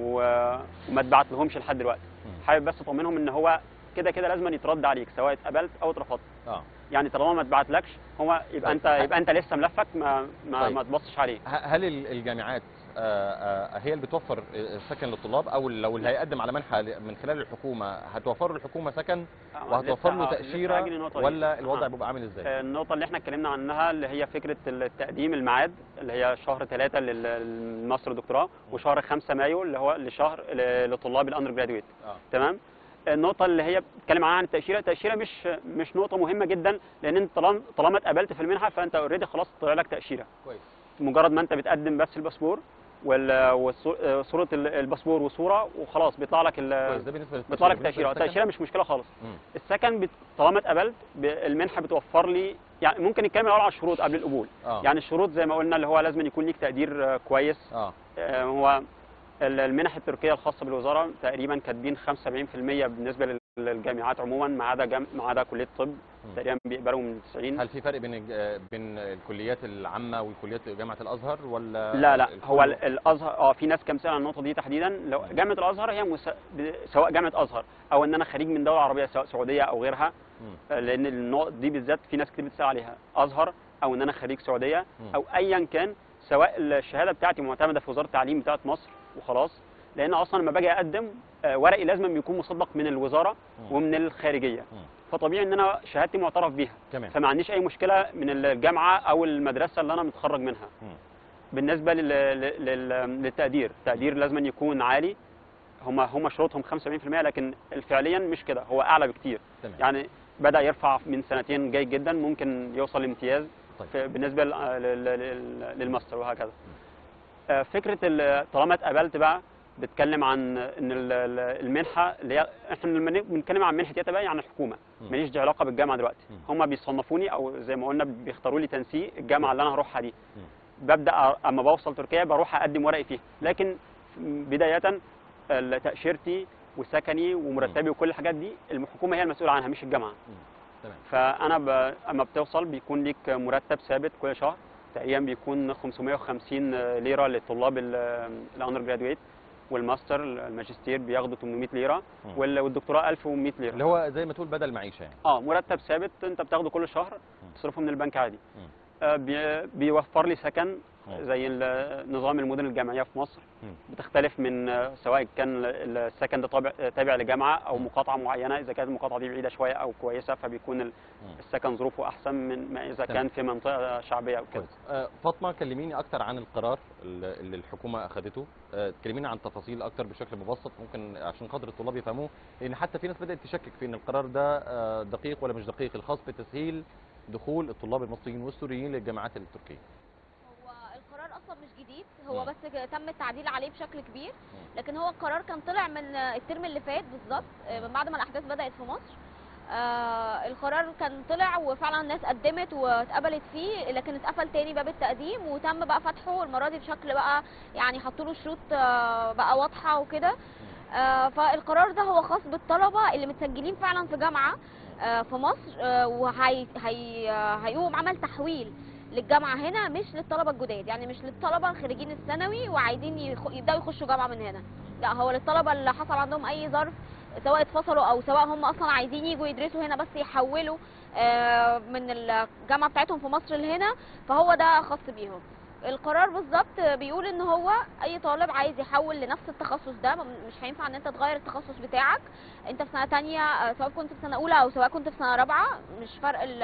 و- وما اتبعت لهمش لحد دلوقتي مم. حابب بس اطمنهم ان هو كده كده لازم يترد عليك سواء اتقبلت او اترفضت اه يعني طالما ما اتبعتلكش هو يبقى انت طيب. يبقى انت لسه ملفك ما ما, طيب. ما تبصش عليه ه- هل ال- الجامعات آه، آه، هي اللي بتوفر السكن للطلاب او لو اللي هيقدم على منحه ل- من خلال الحكومه هتوفر له الحكومه سكن آه، وهتوفر لسه- له آه، لسه تاشيره هاجي للنقطة دي. ولا الوضع آه. بيبقى عامل ازاي؟ آه، النقطة اللي احنا اتكلمنا عنها اللي هي فكرة التقديم الميعاد اللي هي شهر ثلاثة للماستر دكتوراه وشهر 5 مايو اللي هو لشهر ل- لطلاب الاندر جرادويت اه تمام النقطة اللي هي بتتكلم عنها عن التأشيرة، التأشيرة مش مش نقطة مهمة جدا لأن أنت طالما طالما اتقبلت في المنحة فأنت اوريدي خلاص طلع لك تأشيرة. كويس مجرد ما أنت بتقدم بس الباسبور وال- والصو- صورة ال- الباسبور وصورة وخلاص بيطلع لك ال- كويس ده بالنسبه للتاشيره بيطلع لك بالنسبة تأشيرة، للسكن؟ التأشيرة مش مشكلة خالص. مم. السكن بت... طالما اتقبلت ب- المنحة بتوفر لي يعني ممكن نتكلم الأول على الشروط قبل القبول. اه يعني الشروط زي ما قلنا اللي هو لازم يكون ليك تقدير آه، كويس اه آه، هو ال- المنح التركيه الخاصه بالوزاره تقريبا كاتبين 75% بالنسبه لل- للجامعات عموما ما عدا جام... ما عدا كليه الطب تقريبا بيقبلوا من 90 هل في فرق بين الج- آه، بين الكليات العامه والكليات جامعه الازهر ولا لا لا الكل؟ هو ال- الازهر اه في ناس كام سنه عن النقطه دي تحديدا لو جامعه الازهر هي مس... ب- سواء جامعه ازهر او ان انا خريج من دوله عربيه سواء سعوديه او غيرها مم. آه، لان النقط دي بالذات في ناس كتير بتسال عليها ازهر او ان انا خريج سعوديه مم. او ايا كان سواء الشهاده بتاعتي معتمده في وزاره التعليم بتاعت مصر وخلاص لان اصلا لما باجي اقدم آه، ورقي لازم يكون مصدق من الوزاره مم. ومن الخارجيه مم. فطبيعي ان انا شهادتي معترف بيها تمام فما عنديش اي مشكله من الجامعه او المدرسه اللي انا متخرج منها مم. بالنسبه لل... لل... لل- للتقدير التقدير لازم يكون عالي هم هم شروطهم 75% لكن فعليا مش كده هو اعلى بكتير تمام يعني بدا يرفع من سنتين جيد جدا ممكن يوصل لامتياز طيب. في بالنسبه لل- لل- لل- للماستر وهكذا آه، فكره ال- طالما اتقبلت بقى بتكلم عن ان ال- ال- المنحه اللي هي احنا لما ن- بنتكلم عن منحه يتبقى يعني الحكومه مم. ماليش دي علاقه بالجامعه دلوقتي مم. هم بيصنفوني او زي ما قلنا بيختاروا لي تنسيق الجامعه اللي انا هروحها دي مم. ببدا أ- اما بوصل تركيا بروح اقدم ورقي فيها لكن بدايه ال- تاشيرتي وسكني ومرتبي وكل الحاجات دي الحكومه هي المسؤوله عنها مش الجامعه تمام فانا ب... اما بتوصل بيكون ليك مرتب ثابت كل شهر تقريبا بيكون 550 ليره للطلاب الاندر جرادويت والماستر الماجستير بياخدوا 800 ليره مم. وال- والدكتوراه 1100 ليره اللي هو زي ما تقول بدل معيشه يعني اه مرتب ثابت انت بتاخده كل شهر تصرفه من البنك عادي مم. آه بي... بيوفر لي سكن مم. زي ال- نظام المدن الجامعيه في مصر مم. بتختلف من آه، سواء كان السكن ده طابع تابع لجامعه او مم. مقاطعه معينه اذا كانت المقاطعه دي بعيده شويه او كويسه فبيكون ال- مم. السكن ظروفه احسن من ما اذا تمام. كان في منطقه شعبيه او كده كويس آه، فاطمه كلميني اكتر عن القرار اللي اللي الحكومه اخذته آه، كلميني عن تفاصيل اكتر بشكل مبسط ممكن عشان خاطر الطلاب يفهموه لان حتى في ناس بدات تشكك في ان القرار ده آه، دقيق ولا مش دقيق الخاص بتسهيل دخول الطلاب المصريين والسوريين للجامعات التركيه هو القرار اصلا مش جديد هو مم. بس ك- تم التعديل عليه بشكل كبير لكن هو القرار كان طلع من الترم اللي فات بالظبط آه، من بعد ما الاحداث بدات في مصر آه القرار كان طلع وفعلا الناس قدمت واتقبلت فيه لكن اتقفل تاني باب التقديم وتم بقى فتحه المره دي بشكل بقى يعني حطوا له شروط آه بقى واضحه وكده آه فالقرار ده هو خاص بالطلبه اللي متسجلين فعلا في جامعه آه في مصر آه وهي هي آه، هيقوم عمل تحويل للجامعه هنا مش للطلبه الجداد يعني مش للطلبه الخريجين الثانوي وعايزين يخ- يبداوا يخشوا جامعه من هنا لا هو للطلبه اللي حصل عندهم اي ظرف سواء اتفصلوا او سواء هم اصلا عايزين يجوا يدرسوا هنا بس يحولوا آه، من الجامعه بتاعتهم في مصر لهنا فهو ده خاص بيهم القرار بالظبط بيقول ان هو اي طالب عايز يحول لنفس التخصص ده م- مش هينفع ان انت تغير التخصص بتاعك انت في سنه تانية آه، سواء كنت في سنه اولى او سواء كنت في سنه رابعه مش فرق ال-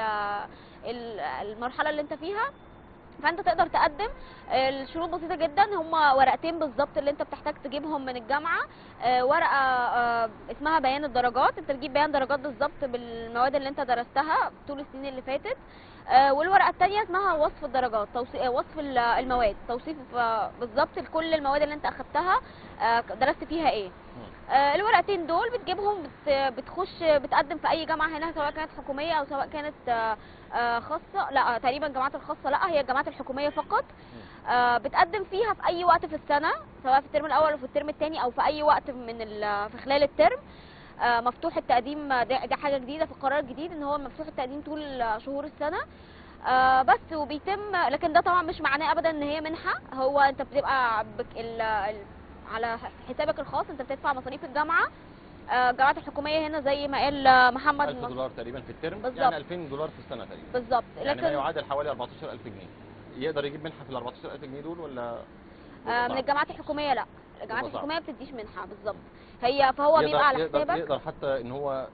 ال- المرحله اللي انت فيها فانت تقدر تقدم آه، الشروط بسيطه جدا هم ورقتين بالظبط اللي انت بتحتاج تجيبهم من الجامعه آه، ورقه آه، اسمها بيان الدرجات انت تجيب بيان درجات بالظبط بالمواد اللي انت درستها طول السنين اللي فاتت آه، والورقه الثانيه اسمها وصف الدرجات توصي- آه، وصف ال- المواد توصيف آه، بالظبط لكل المواد اللي انت اخدتها آه، درست فيها ايه آه، الورقتين دول بتجيبهم بت- بتخش بتقدم في اي جامعه هنا سواء كانت حكوميه او سواء كانت آه، آه، خاصه لا تقريبا الجامعات الخاصه لا هي الجامعات الحكوميه فقط آه، بتقدم فيها في اي وقت في السنه سواء في الترم الاول او في الترم الثاني او في اي وقت من ال- في خلال الترم آه، مفتوح التقديم آه، ده ده حاجه جديده في القرار الجديد ان هو مفتوح التقديم طول شهور السنه آه، بس وبيتم لكن ده طبعا مش معناه ابدا ان هي منحه هو انت بتبقى بك ال ال على حسابك الخاص انت بتدفع مصاريف الجامعه آه، الجامعات الحكوميه هنا زي ما قال آه، محمد 1000 دولار تقريبا في الترم بالظبط. يعني 2000 دولار في السنه تقريبا بالظبط يعني ما لكن يعادل حوالي 14000 جنيه يقدر يجيب منحه في ال 14000 جنيه دول ولا آه، من صعب؟ الجامعات الحكوميه لا الجامعات صعب. الحكوميه بتديش منحه بالظبط هي فهو يقدر بيبقى على يقدر, حسابك يقدر حتى ان هو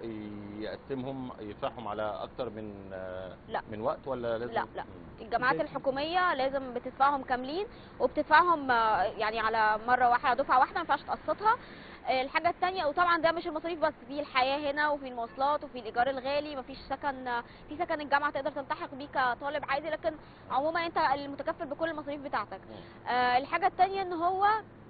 يقسمهم يدفعهم على اكتر من آه، لا. من وقت ولا لازم لا، لا. مم. الجامعات زي- الحكوميه لازم بتدفعهم كاملين وبتدفعهم آه، يعني على مره واحده دفعه واحده ما ينفعش تقسطها آه، الحاجه الثانيه وطبعا ده مش المصاريف بس في الحياه هنا وفي المواصلات وفي الايجار الغالي مفيش سكن آه، في سكن الجامعه تقدر تلتحق بيه كطالب عادي لكن عموما انت المتكفل بكل المصاريف بتاعتك آه، الحاجه الثانيه ان هو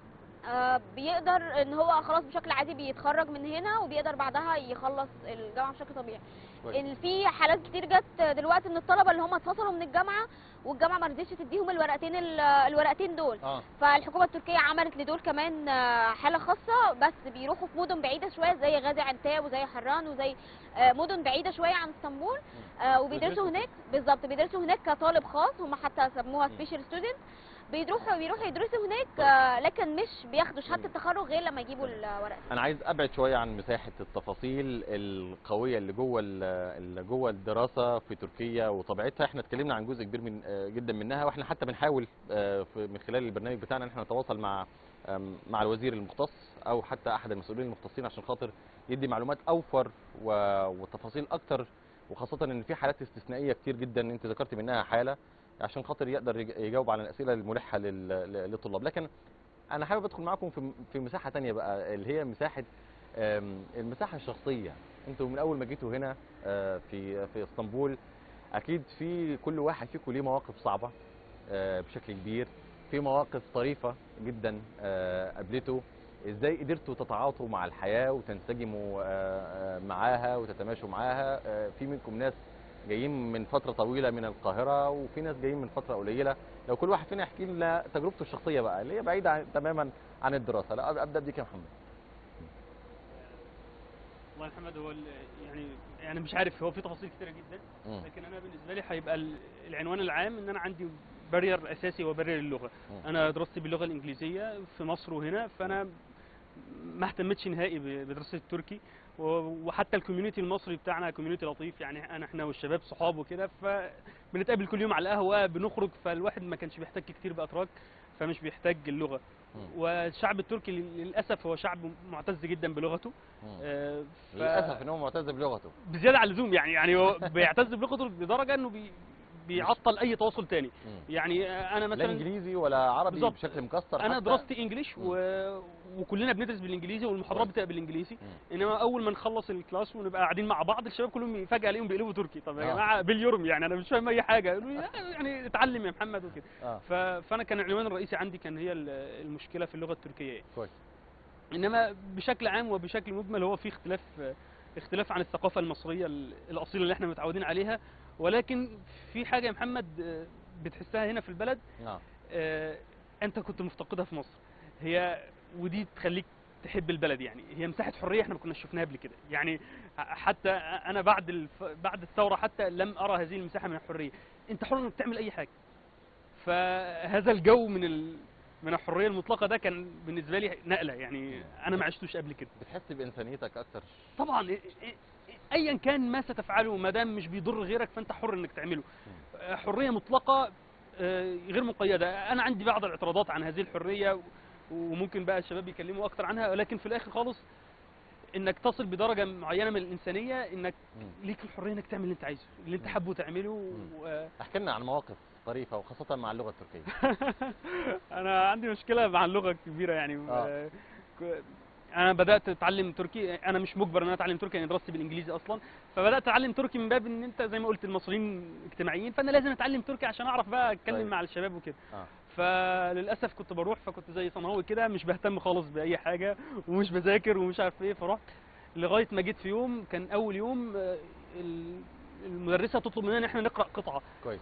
آه، بيقدر ان هو خلاص بشكل عادي بيتخرج من هنا وبيقدر بعدها يخلص الجامعه بشكل طبيعي كويس. ان في حالات كتير جت دلوقتي من الطلبه اللي هم اتفصلوا من الجامعه والجامعه ما رضتش تديهم الورقتين ال- الورقتين دول اه فالحكومه التركيه عملت لدول كمان آه، حاله خاصه بس بيروحوا في مدن بعيده شويه زي غازي عنتاب وزي حران وزي آه، مدن بعيده شويه عن اسطنبول آه، وبيدرسوا بيدرسوا هناك بالظبط بيدرسوا هناك كطالب خاص هم حتى سموها مم. سبيشال ستودنت بيروحوا بيروحوا يدرسوا هناك آه، لكن مش بياخدوا شهاده مم. التخرج غير لما يجيبوا الورق انا عايز ابعد شويه عن مساحه التفاصيل القويه اللي جوه ال- اللي جوه الدراسه في تركيا وطبيعتها احنا اتكلمنا عن جزء كبير من آه، جدا منها واحنا حتى بنحاول آه، في- من خلال البرنامج بتاعنا ان احنا نتواصل مع آم، مع الوزير المختص او حتى احد المسؤولين المختصين عشان خاطر يدي معلومات اوفر و- وتفاصيل اكتر وخاصه ان في حالات استثنائيه كتير جدا انت ذكرت منها حاله عشان خاطر يقدر يج- يجاوب على الاسئله الملحه لل- ل- للطلاب لكن انا حابب ادخل معاكم في في مساحه تانية بقى اللي هي مساحه آم، المساحه الشخصيه انتوا من اول ما جيتوا هنا آه، في في اسطنبول اكيد في كل واحد فيكم ليه مواقف صعبه آه، بشكل كبير في مواقف طريفه جدا آه، قابلته ازاي قدرتوا تتعاطوا مع الحياه وتنسجموا آه، آه، معاها وتتماشوا معاها آه، في منكم ناس جايين من فتره طويله من القاهره وفي ناس جايين من فتره قليله لو كل واحد فينا يحكي لنا تجربته الشخصيه بقى اللي هي بعيده عن تماما عن الدراسه لا ابدا بيك يا محمد والله يا محمد هو ال- يعني يعني مش عارف هو في تفاصيل كتيره جدا مم. لكن انا بالنسبه لي هيبقى ال- العنوان العام ان انا عندي بارير اساسي هو بارير اللغه مم. انا دراستي باللغه الانجليزيه في مصر وهنا فانا ما اهتمتش نهائي ب- بدراسه التركي و- وحتى الكوميونتي المصري بتاعنا كوميونتي لطيف يعني انا احنا والشباب صحاب وكده فبنتقابل كل يوم على القهوه بنخرج فالواحد ما كانش بيحتاج كتير باتراك فمش بيحتاج اللغه مم. والشعب التركي للاسف هو شعب معتز جدا بلغته مم. آه، ف- للاسف ان هو معتز بلغته بزياده عن اللزوم يعني يعني هو بيعتز بلغته لدرجه انه بي بيعطل اي تواصل تاني مم. يعني آه، انا لا مثلا انجليزي ولا عربي بالظبط. بشكل مكسر انا حتى. دراستي انجليش و... وكلنا بندرس بالانجليزي والمحاضرات كويس. بتبقى بالانجليزي مم. انما اول ما نخلص الكلاس ونبقى قاعدين مع بعض الشباب كلهم فجاه الاقيهم بيقلبوا تركي طب يا آه. جماعه باليورم يعني انا مش فاهم اي حاجه يقولوا لي لا، يعني اتعلم يا محمد وكده اه ف... فانا كان العنوان الرئيسي عندي كان هي ال- المشكله في اللغه التركيه يعني. كويس انما بشكل عام وبشكل مجمل هو في اختلاف اختلاف عن الثقافه المصريه ال- الاصيله اللي احنا متعودين عليها ولكن في حاجه يا محمد آه، بتحسها هنا في البلد اه آه، انت كنت مفتقدها في مصر هي ودي تخليك تحب البلد يعني هي مساحه حريه احنا ما كناش شفناها قبل كده يعني حتى انا بعد الف... بعد الثوره حتى لم ارى هذه المساحه من الحريه انت حر انك تعمل اي حاجه فهذا الجو من ال... من الحريه المطلقه ده كان بالنسبه لي نقله يعني انا ما عشتوش قبل كده بتحس بانسانيتك اكتر طبعا إيه- إيه- ايا كان ما ستفعله ما دام مش بيضر غيرك فانت حر انك تعمله آه، حريه مطلقه آه، غير مقيده انا عندي بعض الاعتراضات عن هذه الحريه و- وممكن بقى الشباب يكلموا اكتر عنها ولكن في الاخر خالص انك تصل بدرجه معينه من الانسانيه انك مم. ليك الحريه انك تعمل اللي انت عايزه اللي انت مم. حابه تعمله مم. و... احكي لنا عن مواقف طريفه وخاصه مع اللغه التركيه انا عندي مشكله مع اللغه كبيره يعني آه. آه، ك- انا بدات اتعلم تركي انا مش مجبر ان انا اتعلم تركي يعني دراستي بالانجليزي اصلا فبدات اتعلم تركي من باب ان انت زي ما قلت المصريين اجتماعيين فانا لازم اتعلم تركي عشان اعرف بقى اتكلم طيب. مع الشباب وكده اه فللاسف كنت بروح فكنت زي صنهاوي كده مش بهتم خالص باي حاجه ومش بذاكر ومش عارف ايه فرحت لغايه ما جيت في يوم كان اول يوم آه، ال- المدرسه تطلب مننا ان احنا نقرا قطعه كويس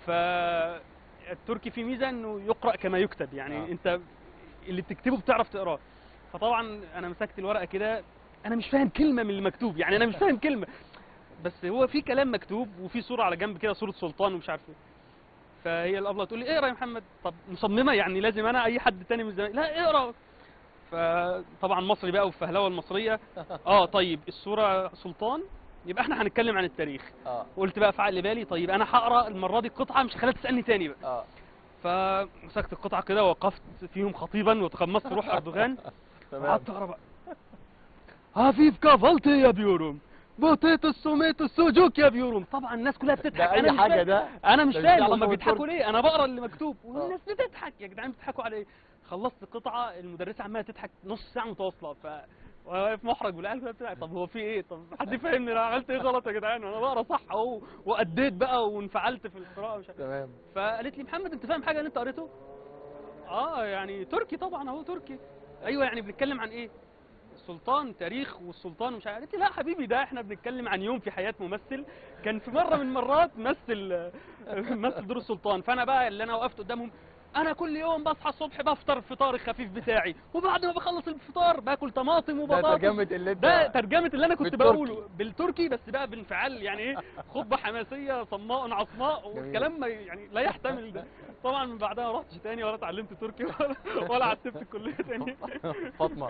فالتركي فيه ميزه انه يقرا كما يكتب يعني آه. آه. انت اللي بتكتبه بتعرف تقراه فطبعا انا مسكت الورقه كده انا مش فاهم كلمه من اللي مكتوب يعني انا مش فاهم كلمه بس هو في كلام مكتوب وفي صوره على جنب كده صوره سلطان ومش عارف ايه فهي الابله تقول لي اقرا يا محمد طب مصممه يعني لازم انا اي حد تاني من زمان لا اقرا فطبعا مصري بقى والفهلوه المصريه اه طيب الصوره سلطان يبقى احنا هنتكلم عن التاريخ اه قلت بقى في عقل بالي طيب انا هقرا المره دي القطعه مش هخليها تسالني تاني بقى اه فمسكت القطعه كده ووقفت فيهم خطيبا وتقمصت روح اردوغان تمام وقعدت اقرا بقى هافيف كافالتي يا بيورم بوتيتو السوميتو السوجوك يا بيورم طبعا الناس كلها بتضحك ده انا اي مش حاجه فاهم. ده انا مش ده مش فاهم علاقة هم بيضحكوا بالتركي. ليه انا بقرا اللي مكتوب والناس بتضحك يا جدعان بتضحكوا على ايه خلصت القطعه المدرسه عماله تضحك نص ساعه متواصله ف وانا واقف محرج والعيال كلها بتضحك طب هو في ايه طب حد يفهمني انا عملت ايه غلط يا جدعان وانا بقرا صح اهو واديت بقى وانفعلت في القراءه مش عارف تمام فقالت لي محمد انت فاهم حاجه اللي انت قريته اه يعني تركي طبعا اهو تركي ايوه يعني بنتكلم عن ايه السلطان تاريخ والسلطان مش عارف قالت لي لا حبيبي ده احنا بنتكلم عن يوم في حياه ممثل كان في مره من المرات مثل مثل دور السلطان فانا بقى اللي انا وقفت قدامهم انا كل يوم بصحى الصبح بفطر الفطار الخفيف بتاعي وبعد ما بخلص الفطار باكل طماطم ده وبطاطس ترجمه اللي انت ده ترجمة اللي انا كنت بالتركي. بقوله بالتركي بس بقى بانفعال يعني ايه خطبة حماسية صماء عصماء جميل. والكلام ما يعني لا يحتمل ده طبعا من بعدها ما رحتش تاني ولا اتعلمت تركي ولا ولا عتبت الكلية تاني فاطمه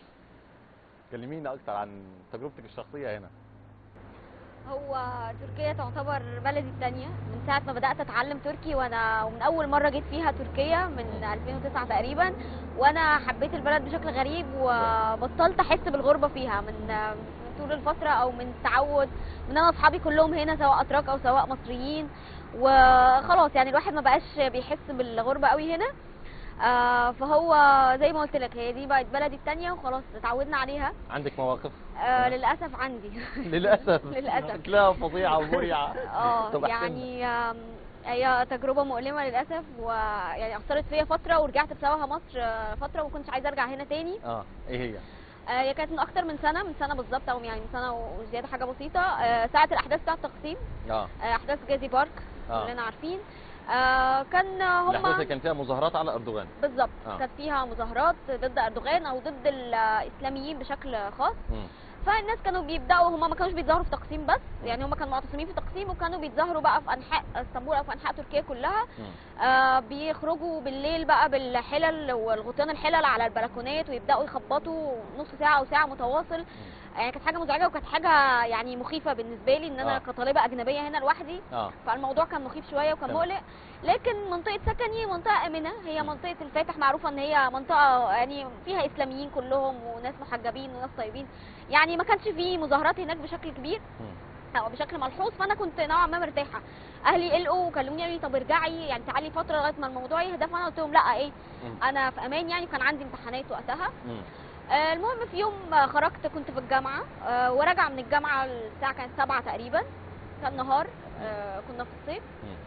كلمينا اكتر عن تجربتك الشخصيه هنا هو تركيا تعتبر بلدي الثانية من ساعة ما بدأت أتعلم تركي وأنا ومن أول مرة جيت فيها تركيا من 2009 تقريبا وأنا حبيت البلد بشكل غريب وبطلت أحس بالغربة فيها من من طول الفترة أو من التعود من أنا أصحابي كلهم هنا سواء أتراك أو سواء مصريين وخلاص يعني الواحد ما بقاش بيحس بالغربة قوي هنا آه فهو زي ما قلت لك هي دي بقت بلدي الثانية وخلاص اتعودنا عليها عندك مواقف آه للأسف عندي للاسف للأسف. شكلها فظيعه ومريعه اه طب احكي لنا. يعني آم، هي تجربة مؤلمة للأسف ويعني أثرت فيا فترة ورجعت بسببها مصر آه، فترة وما كنتش عايزة أرجع هنا تاني اه ايه هي آه، هي كانت من أكتر من سنة من سنة بالظبط أو يعني من سنة وزيادة حاجة بسيطة آه، ساعة الأحداث بتاعة التقسيم اه آه، أحداث جازي بارك اه كلنا عارفين آه، كان الاحداث اللي هم كان فيها مظاهرات على اردوغان بالظبط آه. كانت فيها مظاهرات ضد أردوغان أو ضد الإسلاميين بشكل خاص مم. فالناس كانوا بيبداوا هم ما كانوش بيتظاهروا في تقسيم بس يعني هم كانوا معتصمين في تقسيم وكانوا بيتظاهروا بقى في انحاء اسطنبول او في انحاء تركيا كلها مم. آه بيخرجوا بالليل بقى بالحلل والغطيان الحلل على البلكونات ويبداوا يخبطوا نص ساعه او ساعه متواصل يعني كانت حاجه مزعجه وكانت حاجه يعني مخيفه بالنسبه لي ان انا آه. كطالبه اجنبيه هنا لوحدي اه فالموضوع كان مخيف شويه وكان تمام. مقلق لكن منطقه سكني منطقه امنه هي منطقه الفاتح معروفه ان هي منطقه يعني فيها اسلاميين كلهم وناس محجبين وناس طيبين يعني ما كانش فيه مظاهرات هناك بشكل كبير مم. او بشكل ملحوظ فانا كنت نوعا ما مرتاحه اهلي قلقوا وكلموني قالوا لي طب ارجعي يعني تعالي فتره لغايه ما الموضوع يهدى فانا قلت لهم لا ايه مم. انا في امان يعني كان عندي امتحانات وقتها مم. آه، المهم في يوم آه، خرجت كنت في الجامعه آه، وراجعه من الجامعه الساعه كانت سبعة تقريبا كان نهار آه، كنا في الصيف مم.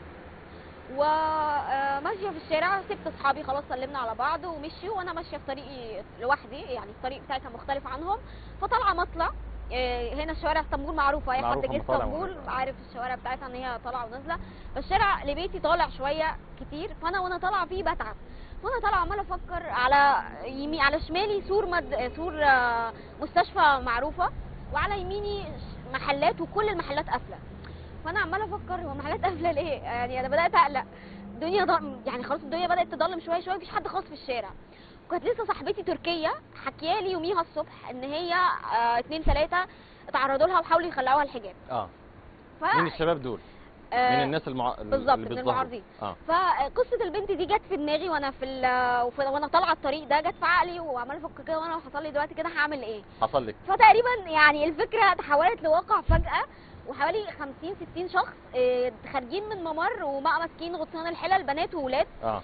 وماشيه في الشارع سبت اصحابي خلاص سلمنا على بعض ومشيوا وانا ماشيه في طريقي لوحدي يعني الطريق بتاعي كان مختلف عنهم فطالعه مطلع آه، هنا الشوارع اسطنبول معروفه اي حد معروفة جه مطالع اسطنبول معروفة. عارف الشوارع بتاعتها ان هي طالعه ونازله فالشارع لبيتي طالع شويه كتير فانا وانا طالعه فيه بتعب وانا طالعه عماله افكر على يمي على شمالي سور مد... سور آه، مستشفى معروفه وعلى يميني ش- محلات وكل المحلات قافله فانا عماله افكر هو المحلات قافله ليه يعني انا بدات اقلق الدنيا ضل... يعني خلاص الدنيا بدات تضلم شويه شويه مفيش حد خالص في الشارع وكانت لسه صاحبتي تركيه حكيالي يوميها الصبح ان هي آه اتنين تلاته اتعرضوا لها وحاولوا يخلعوها الحجاب اه ف... مين الشباب دول؟ آه، مين الناس المع... اللي بالظبط، من بيتظاهروا؟ المعارضين. اه فقصه البنت دي جت في دماغي وانا في ال... وفي- وانا طالعه الطريق ده جت في عقلي وعماله افكر كده وانا لو حصل لي دلوقتي كده هعمل ايه حصل لك فتقريبا يعني الفكره تحولت لواقع فجاه وحوالي 50 60 شخص آه، خارجين من ممر وبقى ماسكين غطيان الحلل بنات وولاد اه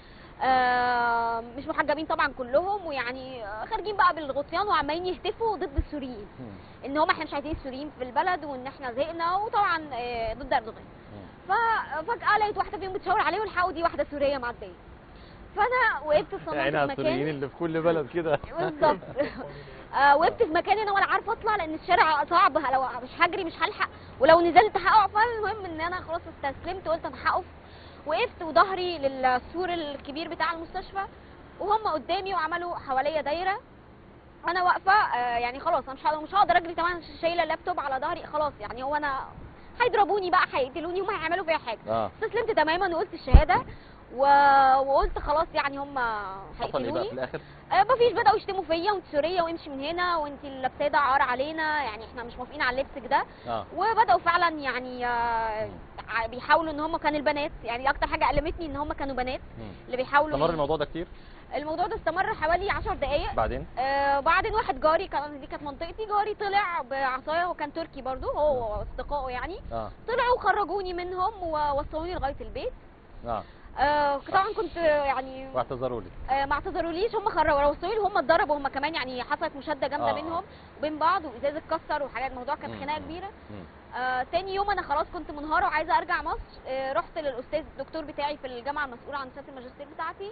آه، مش محجبين طبعا كلهم ويعني آه، خارجين بقى بالغطيان وعمالين يهتفوا ضد السوريين مم. ان هم احنا مش عايزين السوريين في البلد وان احنا زهقنا وطبعا آه، ضد اردوغان مم. ففجاه لقيت واحده فيهم بتشاور عليه والحقوا دي واحده سوريه معديه فانا وقفت في عينها صممت في السوريين مكاني اللي في كل بلد كده بالظبط آه، وقفت في مكاني انا ولا عارفه اطلع لان الشارع صعب لو مش هجري مش هلحق ولو نزلت هقع فالمهم ان انا خلاص استسلمت قلت انا هقف وقفت وظهري للسور الكبير بتاع المستشفى وهم قدامي وعملوا حواليا دايره انا واقفه آه، يعني خلاص انا مش هقدر مش هقدر اجري طبعا شايله اللابتوب على ظهري خلاص يعني هو انا هيضربوني بقى هيقتلوني وما هيعملوا فيا حاجه اه استسلمت تماما وقلت الشهاده و... وقلت خلاص يعني هم حصل ايه بقى هيقتلوني في الاخر؟ آه، مفيش بدأوا يشتموا فيا وانت سورية وامشي من هنا وانت اللي لابساه ده عار علينا يعني احنا مش موافقين على لبسك ده اه وبدأوا فعلا يعني آه، ع- بيحاولوا ان هم كانوا البنات يعني اكتر حاجة ألمتني ان هم كانوا بنات مم. اللي بيحاولوا استمر ي- الموضوع ده كتير الموضوع ده استمر حوالي 10 دقايق بعدين آه بعدين واحد جاري كان دي كانت منطقتي جاري طلع بعصايه وكان تركي برضو هو واصدقائه يعني اه طلعوا خرجوني منهم ووصلوني لغايه البيت اه آه طبعا كنت يعني واعتذروا لي آه، ما اعتذروليش هم خرجوا وصلوا لي هم اتضربوا هم كمان يعني حصلت مشاده جامده آه. منهم وبين بعض وازاز اتكسر وحاجات الموضوع كان مم. خناقه كبيره مم. آه تاني يوم انا خلاص كنت منهاره وعايزه ارجع مصر آه رحت للاستاذ الدكتور بتاعي في الجامعه المسؤول عن رساله الماجستير بتاعتي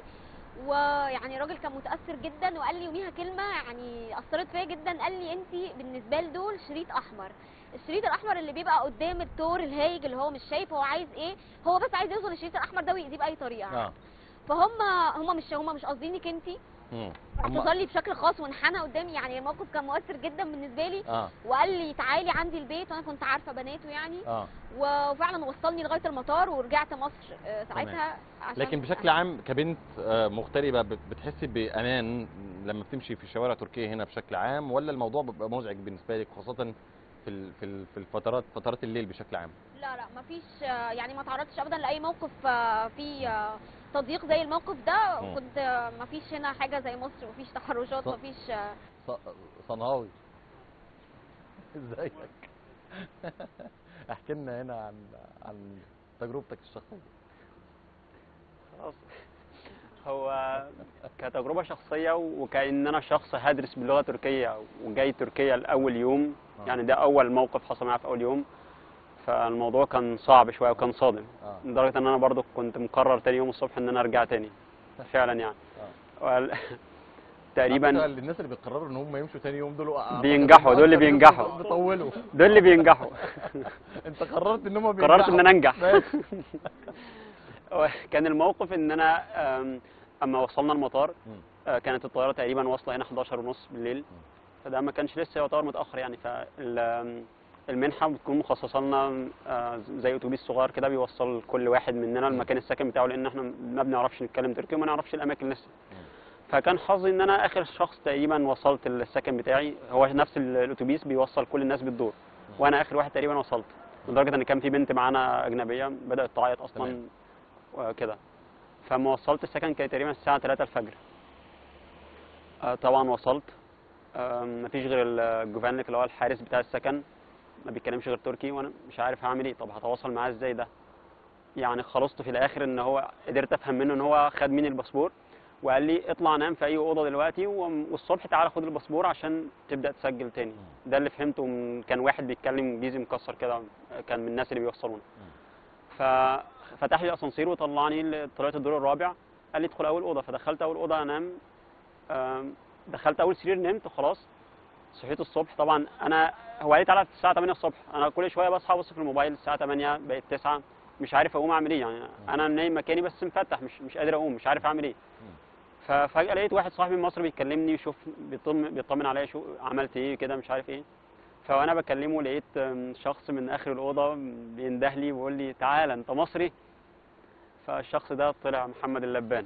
ويعني راجل كان متاثر جدا وقال لي يوميها كلمه يعني اثرت فيا جدا قال لي انت بالنسبه لدول شريط احمر الشريط الاحمر اللي بيبقى قدام الثور الهايج اللي هو مش شايف هو عايز ايه هو بس عايز يوصل للشريط الاحمر ده ويأذيه باي طريقه اه فهم هم مش هم مش قاصدينك انت مم. هم- اعتذر لي بشكل خاص وانحنى قدامي يعني الموقف كان مؤثر جدا بالنسبه لي اه وقال لي تعالي عندي البيت وانا كنت عارفه بناته يعني اه وفعلا وصلني لغايه المطار ورجعت مصر آه، تمام. ساعتها عشان لكن بشكل عام كبنت آه، مغتربه بت- بتحسي بامان لما بتمشي في شوارع تركيا هنا بشكل عام ولا الموضوع بيبقى مزعج بالنسبه لك خاصه في ال- في ال- في الفترات فترات الليل بشكل عام لا لا مفيش آه، يعني ما تعرضتش ابدا لاي موقف آه، فيه آه، تضييق زي الموقف ده مم. كنت آه، مفيش هنا حاجه زي مصر مفيش تحرشات ص- مفيش آه، ص- صناوي ازيك احكي لنا هنا عن عن تجربتك الشخصيه خلاص هو كتجربة شخصية وكأن أنا شخص هدرس باللغة التركية وجاي تركيا لأول يوم آه. يعني ده أول موقف حصل معايا في أول يوم فالموضوع كان صعب شوية وكان صادم اه لدرجة إن أنا برضو كنت مقرر تاني يوم الصبح إن أنا أرجع تاني فعلا يعني وال- على فكرة تقريبا الناس اللي بيقرروا ان هم يمشوا تاني يوم دول أعتقد بينجحوا، إن دول اللي أكتر ناس بينجحوا. بيطولوا دول اللي بينجحوا انت قررت ان هم قررت إن أنا أنجح ماشي. كان الموقف إن أنا أم، أما وصلنا المطار مم. آه، كانت الطيارة تقريبا واصلة هنا 11 ونص بالليل فده ما كانش لسه يعتبر متاخر يعني فالمنحه بتكون مخصصه لنا آه، زي اتوبيس صغير كده بيوصل كل واحد مننا المكان السكن بتاعه لان احنا ما بنعرفش نتكلم تركي وما نعرفش الاماكن لسه فكان حظي ان انا اخر شخص تقريبا وصلت السكن بتاعي هو نفس ال- الاتوبيس بيوصل كل الناس بالدور وانا اخر واحد تقريبا وصلت لدرجه ان كان في بنت معانا اجنبيه بدات تعيط اصلا تمام. وكده فما وصلت السكن كان تقريبا الساعه 3 الفجر آه، طبعا وصلت آم، مفيش غير الجوفانليك اللي هو الحارس بتاع السكن ما بيتكلمش غير تركي وانا مش عارف هعمل ايه طب هتواصل معاه ازاي ده يعني خلصت في الاخر ان هو قدرت افهم منه ان هو خد مني الباسبور وقال لي اطلع نام في اي اوضه دلوقتي وم- والصبح تعالى خد الباسبور عشان تبدا تسجل تاني ده اللي فهمته من كان واحد بيتكلم انجليزي مكسر كده كان من الناس اللي بيوصلونا ففتح لي اسانسير وطلعني ل- طلعت الدور الرابع قال لي ادخل اول اوضه فدخلت اول اوضه انام آم، دخلت اول سرير نمت وخلاص صحيت الصبح طبعا انا هو قال لي تعالى الساعه 8 الصبح انا كل شويه بصحى ابص في الموبايل الساعه 8 بقت 9 مش عارف اقوم اعمل ايه يعني انا نايم مكاني بس مفتح مش مش قادر اقوم مش عارف اعمل ايه ففجاه لقيت واحد صاحبي من مصر بيكلمني يشوف بيطمن بيطمن عليا شو عملت ايه كده مش عارف ايه فوانا بكلمه لقيت آم، شخص من اخر الاوضه بينده لي ويقول لي تعالى انت مصري فالشخص ده طلع محمد اللبان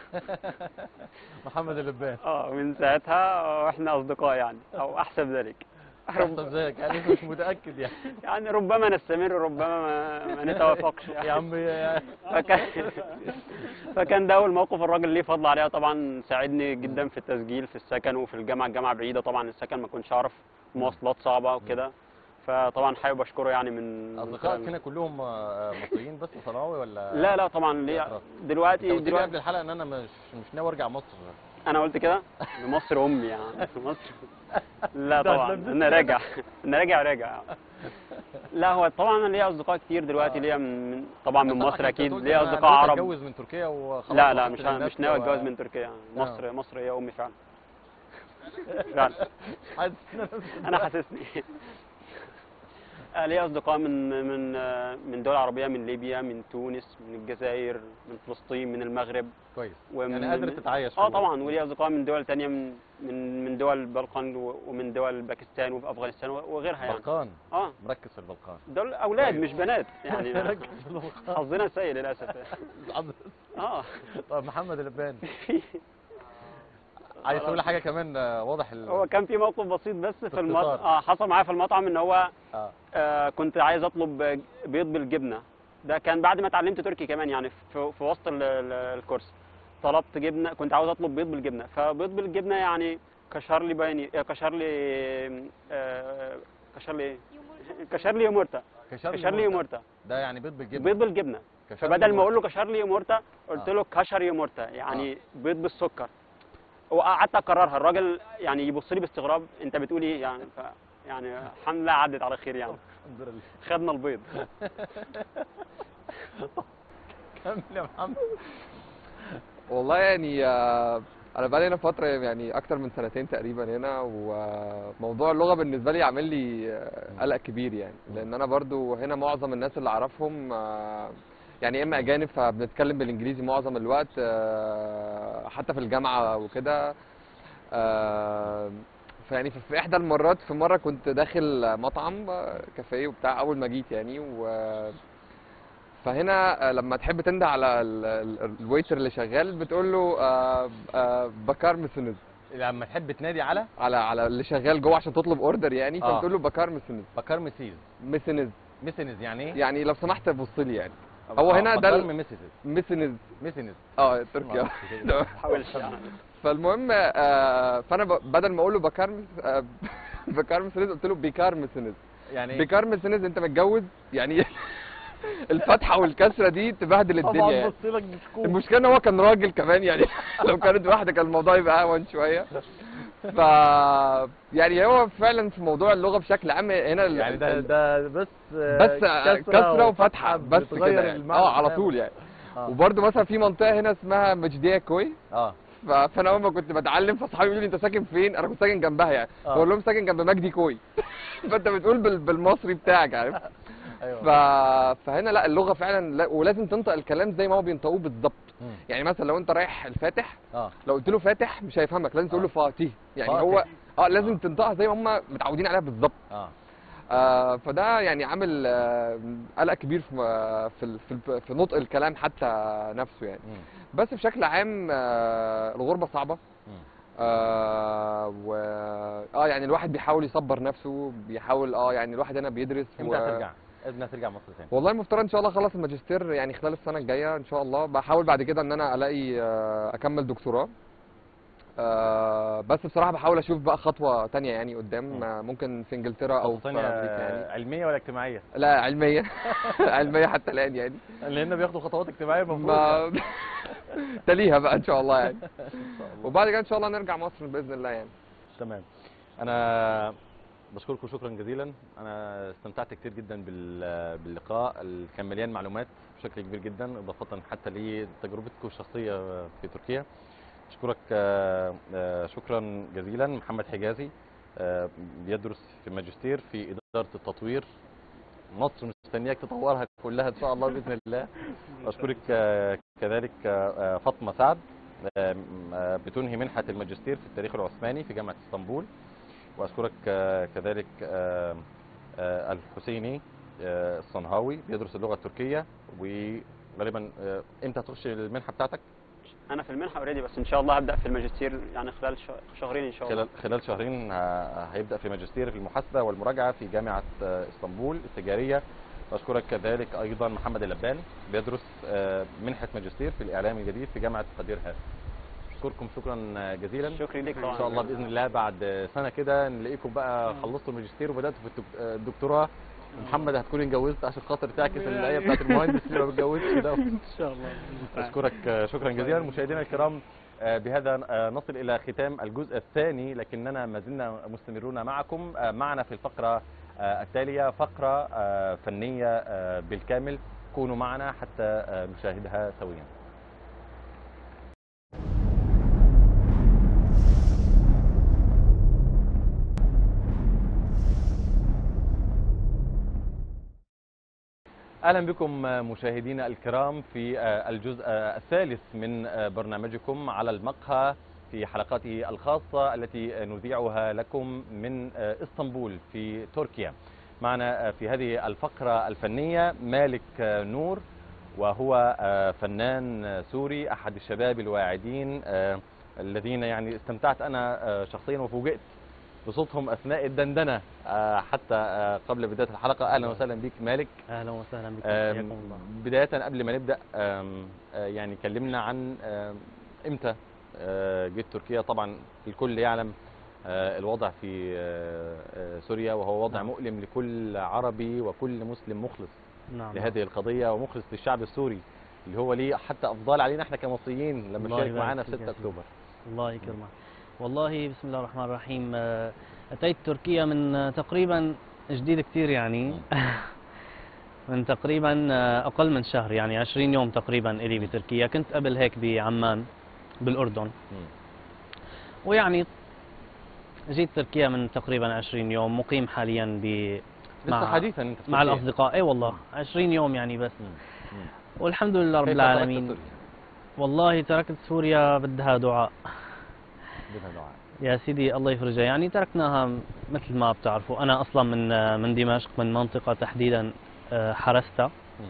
محمد اللبان اه من ساعتها واحنا اصدقاء يعني او احسب ذلك طب زيك يعني مش متاكد يعني يعني ربما نستمر ربما ما, ما نتوافقش يعني يا عم يا- فكان فكان ده اول موقف الراجل ليه فضل عليها طبعا ساعدني جدا في التسجيل في السكن وفي الجامعه الجامعه بعيده طبعا السكن ما كنتش اعرف مواصلات صعبه وكده فطبعا حابب اشكره يعني من اصدقائك هنا كلهم آه، مصريين بس صناوي ولا لا لا طبعا ليه انت دلوقتي قلت لي دلوقتي قبل الحلقه ان انا مش مش ناوي ارجع مصر انا قلت كده مصر امي يعني مصر لا ده طبعا ده- انا راجع انا راجع راجع لا هو طبعا انا ليا اصدقاء كتير دلوقتي آه. ليا من طبعا من أنت مصر صح، أنت اكيد قلت ليا أنا اصدقاء نويت عرب اتجوز من تركيا وخلاص لا لا وصلت مش أنا للناس مش ناوي و- اتجوز من تركيا مصر مصر هي امي فعلا فعلا حاسس إن أنا- انا حاسسني آه، ليا اصدقاء من من آه، من دول عربيه من ليبيا من تونس من الجزائر من فلسطين من المغرب كويس ومن يعني قادر تتعايش اه في- طبعا ولي اصدقاء من دول تانية من من من دول البلقان و- ومن دول باكستان وفي افغانستان و- وغيرها يعني البلقان اه مركز في البلقان دول اولاد كويس. مش بنات يعني مركز في البلقان حظنا سيء للاسف اه طب محمد اللبان عايز تقول حاجه كمان آه، واضح ال... هو كان في موقف بسيط بس في المطعم باختصار. اه حصل معايا في المطعم ان هو اه آه كنت عايز اطلب بيض بالجبنه ده كان بعد ما اتعلمت تركي كمان يعني في, في وسط ال- ال- الكورس طلبت جبنه كنت عاوز اطلب بيض بالجبنه فبيض بالجبنه يعني كشر لي بايني آه، كشر لي آه، كشر لي إيه؟ كشر لي يومورتا كشر لي يومورتا. يومورتا ده يعني بيض بالجبنه بيض بالجبنه كشري فبدل ما اقول له يومورتا. كشر لي يومورتا قلت آه. له كشر يومورتا يعني بيض بالسكر وقعدت اكررها الراجل يعني يبص لي باستغراب انت بتقول ايه يعني ف يعني الحمد لله عدت على خير يعني الحمد لله خدنا البيض كمل يا محمد والله يعني آه، انا بقالي هنا فتره يعني اكتر من سنتين تقريبا هنا وموضوع اللغه بالنسبه لي عامل لي آه، قلق كبير يعني لان انا برضو هنا معظم الناس اللي اعرفهم آه، يعني يا اما اجانب فبنتكلم بالانجليزي معظم الوقت آه، حتى في الجامعه وكده آه، فيعني في في احدى المرات في مره كنت داخل مطعم آه، كافيه وبتاع اول ما جيت يعني و فهنا آه، لما تحب تنده على ال- ال- الويتر اللي شغال بتقول له آه، آه، بكار مسند لما تحب تنادي على على على اللي شغال جوه عشان تطلب اوردر يعني آه. فبتقول له بكار مسند بكار مسيز مسند مسنز يعني ايه؟ يعني لو سمحت بص لي يعني هو آه، هنا ده بكار ال- من مسز مسند مسنز اه تركيا ما تحاولش يعني فالمهم آه، فانا ب- بدل ما اقول له بكار مس- آه، بكار مسند قلت له بيكار مسند يعني ايه؟ بيكار مسند انت متجوز يعني الفتحه والكسره دي تبهدل الدنيا طبعا يعني. بص لك بشكوك المشكله ان هو كان راجل كمان يعني لو كانت واحده كان الموضوع يبقى اهون شويه ف يعني هو فعلا في موضوع اللغه بشكل عام هنا ال- يعني ده ال- ده بس بس كسره وفتحه بس بتغير كده يعني. المعنى اه على تماماً. طول يعني آه. وبرده مثلا في منطقه هنا اسمها مجديه كوي اه ف- فانا اول ما كنت بتعلم فاصحابي يقولوا لي انت ساكن فين انا كنت ساكن جنبها يعني آه. بقول لهم ساكن جنب مجدي كوي فانت بتقول بال- بالمصري بتاعك عارف ايوه ف... فهنا لا اللغه فعلا لا ولازم تنطق الكلام زي ما هو بينطقوه بالظبط مم. يعني مثلا لو انت رايح الفاتح اه لو قلت له فاتح مش هيفهمك لازم تقول له فاتيه يعني فاتح. هو اه لازم آه. تنطقها زي ما هم متعودين عليها بالظبط اه آه فده يعني عامل آه قلق كبير في في ال- في, ال- في نطق الكلام حتى نفسه يعني مم. بس بشكل عام آه الغربه صعبه مم. آه و اه يعني الواحد بيحاول يصبر نفسه بيحاول اه يعني الواحد هنا بيدرس امتى هترجع؟ امتى هترجع مصر تاني؟ والله المفترض ان شاء الله اخلص الماجستير يعني خلال السنه الجايه ان شاء الله بحاول بعد كده ان انا الاقي آه، اكمل دكتوراه آه، بس بصراحه بحاول اشوف بقى خطوه تانية يعني قدام مم. آه، ممكن في انجلترا او في ثانية امريكا يعني علمية ولا اجتماعية؟ لا علميه علميه حتى الان يعني لأن بياخدوا خطوات اجتماعية المفروض يعني. ما تليها بقى ان شاء الله يعني ان شاء الله وبعد كده ان شاء الله نرجع مصر باذن الله يعني تمام انا بشكركم شكرا جزيلا انا استمتعت كتير جدا بال- باللقاء اللي كان مليان معلومات بشكل كبير جدا اضافه حتى لتجربتكم الشخصيه في تركيا اشكرك آه، آه، شكرا جزيلا محمد حجازي آه، بيدرس في ماجستير في اداره التطوير مصر مستنياك تطورها كلها ان شاء الله باذن الله اشكرك آه، كذلك آه، آه، فاطمه سعد آه، آه، بتنهي منحه الماجستير في التاريخ العثماني في جامعه اسطنبول واشكرك آه، كذلك آه، آه، الحسيني آه، الصنهاوي بيدرس اللغه التركيه وغالبا آه، امتى هتخش المنحه بتاعتك انا في المنحه اوريدي بس ان شاء الله هبدا في الماجستير يعني خلال ش- شهرين ان شاء الله خلال خلال شهرين ه- هيبدا في ماجستير في المحاسبه والمراجعه في جامعه آه، اسطنبول التجاريه واشكرك كذلك ايضا محمد اللبان بيدرس آه، منحه ماجستير في الاعلام الجديد في جامعه قدير هاف اشكركم شكرا جزيلا شكرا ليك ان طبعا شاء الله باذن الله بعد سنه كده نلاقيكم بقى خلصتوا الماجستير وبداتوا في الدك- الدكتوراه محمد هتكون اتجوزت عشان خاطر تعكس الايه بتاعت المهندس اللي ما بيتجوزش ده ان شاء الله اشكرك شكرا جزيلا مشاهدينا الكرام آه، بهذا آه، نصل الى ختام الجزء الثاني لكننا ما زلنا مستمرون معكم آه، معنا في الفقره آه، التاليه فقره آه، فنيه آه، بالكامل كونوا معنا حتى آه، نشاهدها سويا اهلا بكم مشاهدينا الكرام في الجزء الثالث من برنامجكم على المقهى في حلقاته الخاصه التي نذيعها لكم من اسطنبول في تركيا. معنا في هذه الفقره الفنيه مالك نور وهو فنان سوري احد الشباب الواعدين الذين يعني استمتعت انا شخصيا وفوجئت بصوتهم اثناء الدندنه آه، حتى آه، قبل بدايه الحلقه اهلا وسهلا بك مالك اهلا وسهلا بكم آم، حياكم الله بدايه قبل ما نبدا آم، آه، يعني كلمنا عن آم، امتى آه، جيت تركيا طبعا الكل يعلم آه، الوضع في آه، آه، سوريا وهو وضع نعم. مؤلم لكل عربي وكل مسلم مخلص نعم لهذه القضيه ومخلص للشعب السوري اللي هو ليه حتى افضال علينا احنا كمصريين لما الله شارك يبارك معانا في فيك 6 يا سيدي. اكتوبر الله يكرمك والله بسم الله الرحمن الرحيم آه، اتيت تركيا من آه، تقريبا جديد كثير يعني من تقريبا آه، اقل من شهر يعني 20 يوم تقريبا الي بتركيا كنت قبل هيك بعمان بالاردن مم. ويعني جيت تركيا من تقريبا 20 يوم مقيم حاليا ب لسه مع- حديثا انت في مع تركيا. الاصدقاء اي والله 20 يوم يعني بس مم. مم. والحمد لله رب كيف تركت العالمين سوريا؟ والله تركت سوريا بدها دعاء بدها دعاء يا سيدي الله يفرجها يعني تركناها مثل ما بتعرفوا انا اصلا من من دمشق من منطقه تحديدا آه، حرستا مم.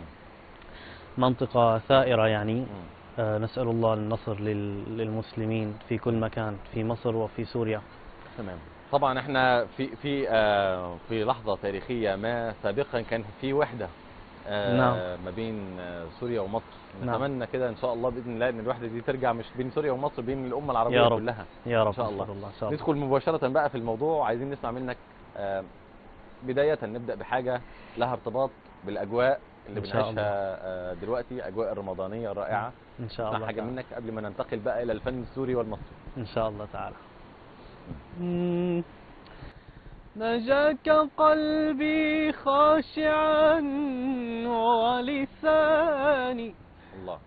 منطقه ثائره يعني مم. آه، نسال الله النصر لل- للمسلمين في كل مكان في مصر وفي سوريا تمام طبعا احنا في في آه في لحظه تاريخيه ما سابقا كان في وحده آه نعم. ما بين آه سوريا ومصر نعم. نتمنى كده ان شاء الله باذن الله ان الوحده دي ترجع مش بين سوريا ومصر بين الامه العربيه يا رب. كلها يا رب إن شاء الله. نسأل الله ان شاء الله ندخل مباشره بقى في الموضوع عايزين نسمع منك آه بدايه نبدا بحاجه لها ارتباط بالاجواء اللي إن شاء بنعيشها آه دلوقتي اجواء الرمضانيه الرائعه ان شاء نسمع الله حاجه تعالى. منك قبل ما ننتقل بقى الى الفن السوري والمصري إن شاء الله تعالى نجاك قلبي خاشعا ولساني الله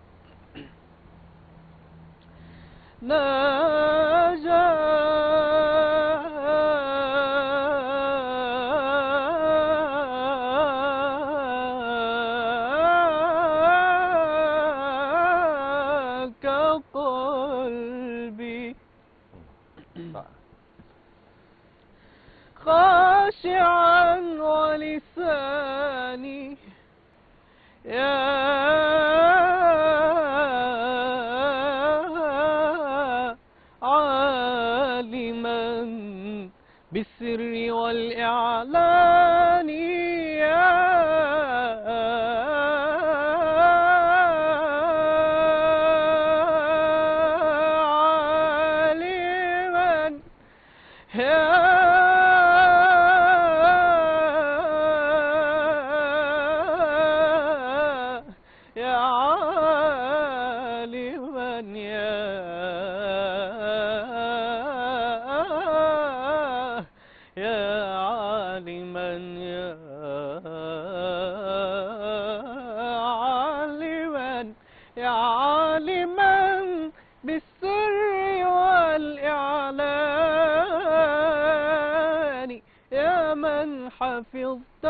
قلبي طيب. خاشعا ولساني يا عالما بالسر والإعلان يا عالما يا يا عالما يا يا عالما يا عالما يا عالما بالسر والإعلان يا من حفظت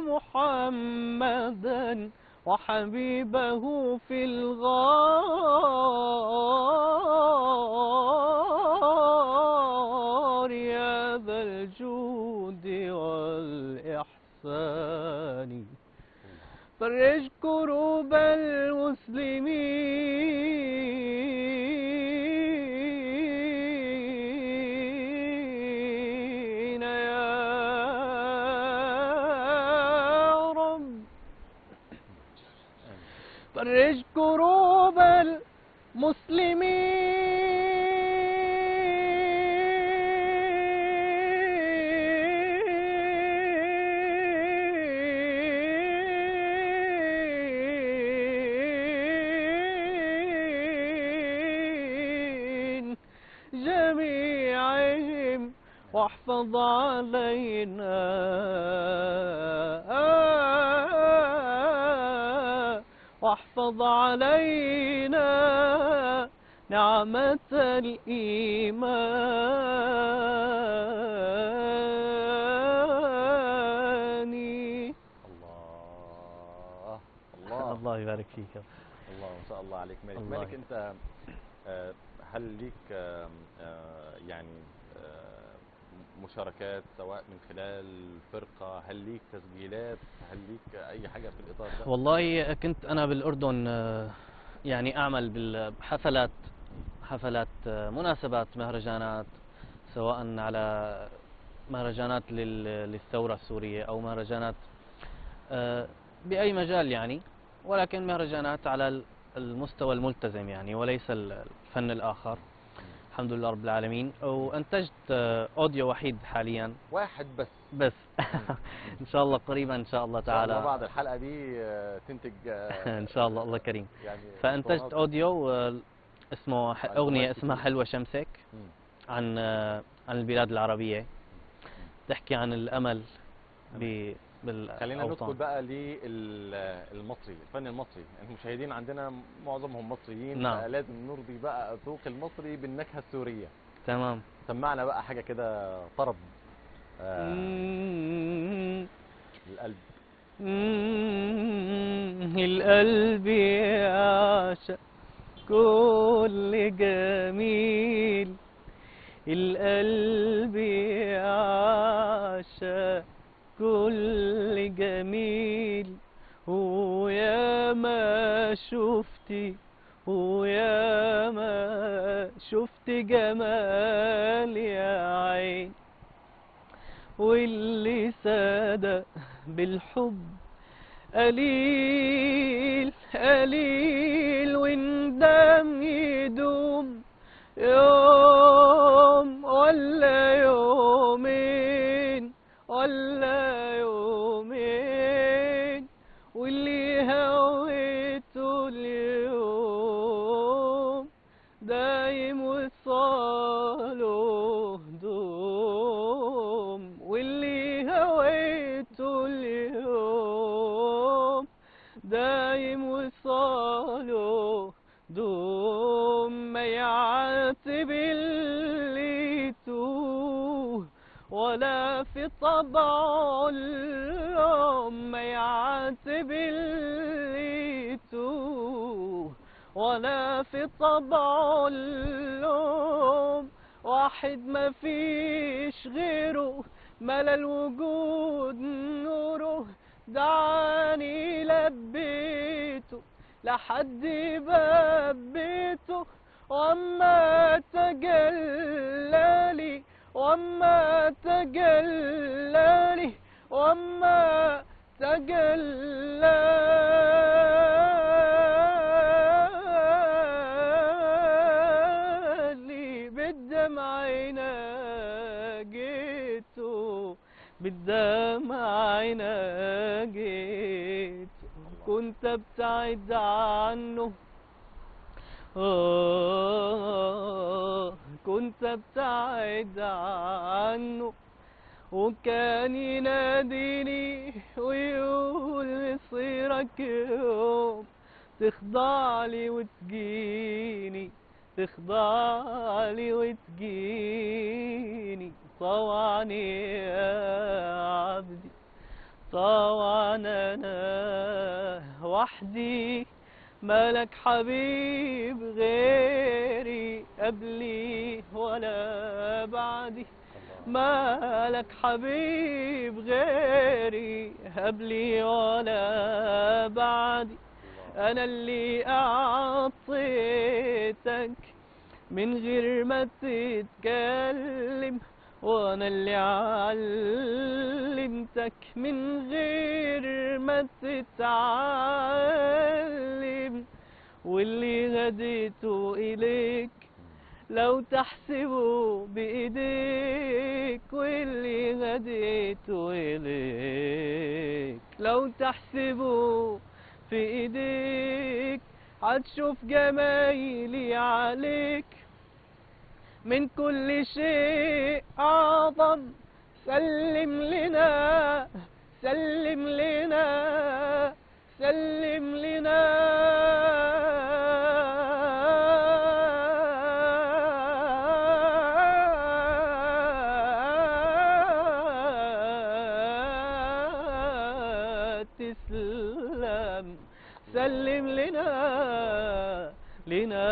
محمدا وحبيبه في الغار يا ذا الجود والإحسان فرج كروب المسلمين يا رب فرج كروب المسلمين جميعهم واحفظ علينا واحفظ علينا نعمة الإيمان الله الله الله يبارك فيك الله ما شاء الله عليك مالك الله مالك انت آه، هل ليك آه، آه، يعني آه، مشاركات سواء من خلال فرقة هل ليك تسجيلات هل ليك أي حاجة في الإطار ده والله كنت أنا بالأردن آه، يعني أعمل بالحفلات حفلات آه، مناسبات مهرجانات سواء على مهرجانات لل- للثورة السورية أو مهرجانات آه، بأي مجال يعني ولكن مهرجانات على ال- المستوى الملتزم يعني وليس ال- الفن الآخر الحمد لله رب العالمين وأنتجت آه، أوديو وحيد حاليا واحد بس بس إن شاء الله قريبا إن شاء الله إن شاء الله تعالى بعد الحلقة دي آه، تنتج آه، إن شاء الله الله كريم يعني فانتجت اسطوانات. اوديو آه، اسمه ح- عن اغنيه لغات اسمها كتير. حلوه شمسك مم. عن آه، عن البلاد العربيه تحكي عن الامل ب بالاوطان خلينا ندخل بقى للمصري الفن المصري المشاهدين عندنا معظمهم مصريين نعم. فلازم نرضي بقى الذوق المصري بالنكهة السورية تمام سمعنا بقى حاجة كده طرب آه مم. القلب مم. القلب يعشق كل جميل القلب يعشق كل جميل ويا ما شفتي ويا ما شفت جمال يا عين واللي صدق بالحب قليل قليل وندم يدوم يوم ولا يومين ولا يومين واللي هويته اليوم دايم وصاله دوم واللي هويته اليوم دايم وصاله دوم ما يعاتب اللي يتوه ولا في طبعه اليوم ما يعاتب اللي يتوه ولا في طبعه اللوم واحد ما فيش غيره ملا الوجود نوره دعاني لبيته لحد باب بيته وما تجلالي وما تجلالي وما تجلالي بالدمع ناجيته بالدمع ناجيته كنت ابتعد عنه آه كنت ابتعد عنه وكان يناديني ويقول مصيرك يوم تخضع لي وتجيني تخضع لي وتجيني طوعني يا عبدي طوعا انا وحدي مالك حبيب غيري قبلي ولا بعدي مالك حبيب غيري قبلي ولا بعدي انا اللي اعطيتك من غير ما تتكلم وانا اللي علمتك من غير ما تتعلم واللي هديته اليك لو تحسبه بايديك واللي هديته اليك لو تحسبه في ايديك هتشوف جمايلي عليك من كل شيء أعظم سلم لنا سلم لنا سلم لنا تسلم سلم لنا لنا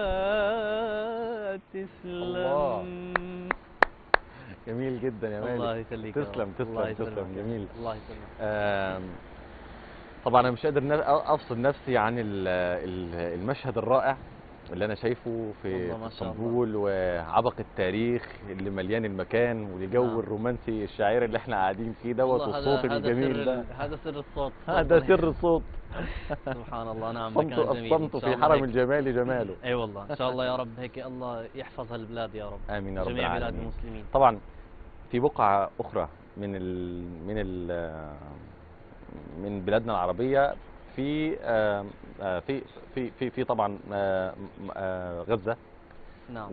تسلم جميل جدا يا مالك الله يخليك يا تسلم رب. تسلم الله تسلم يسلمك. جميل الله يسلمك آم، طبعا انا مش قادر ن- افصل نفسي عن ال- ال- المشهد الرائع اللي انا شايفه في والله ما شاء الله. اسطنبول وعبق التاريخ اللي مليان المكان والجو نعم. الرومانسي الشاعري اللي احنا قاعدين فيه دوت والله هذا- والصوت هذا الجميل سر ده ال- هذا سر الصوت هذا سر الصوت سبحان الله نعم الصمت مكان جميل الصمت إن شاء في الله حرم هيك- الجمال جماله اي والله ان شاء الله يا رب هيك الله يحفظ هالبلاد يا رب امين يا رب جميع بلاد العالمين المسلمين طبعا في بقعة أخرى من ال من ال من بلادنا العربية في آم، آه، في في في في طبعا آه، م- آه، غزة نعم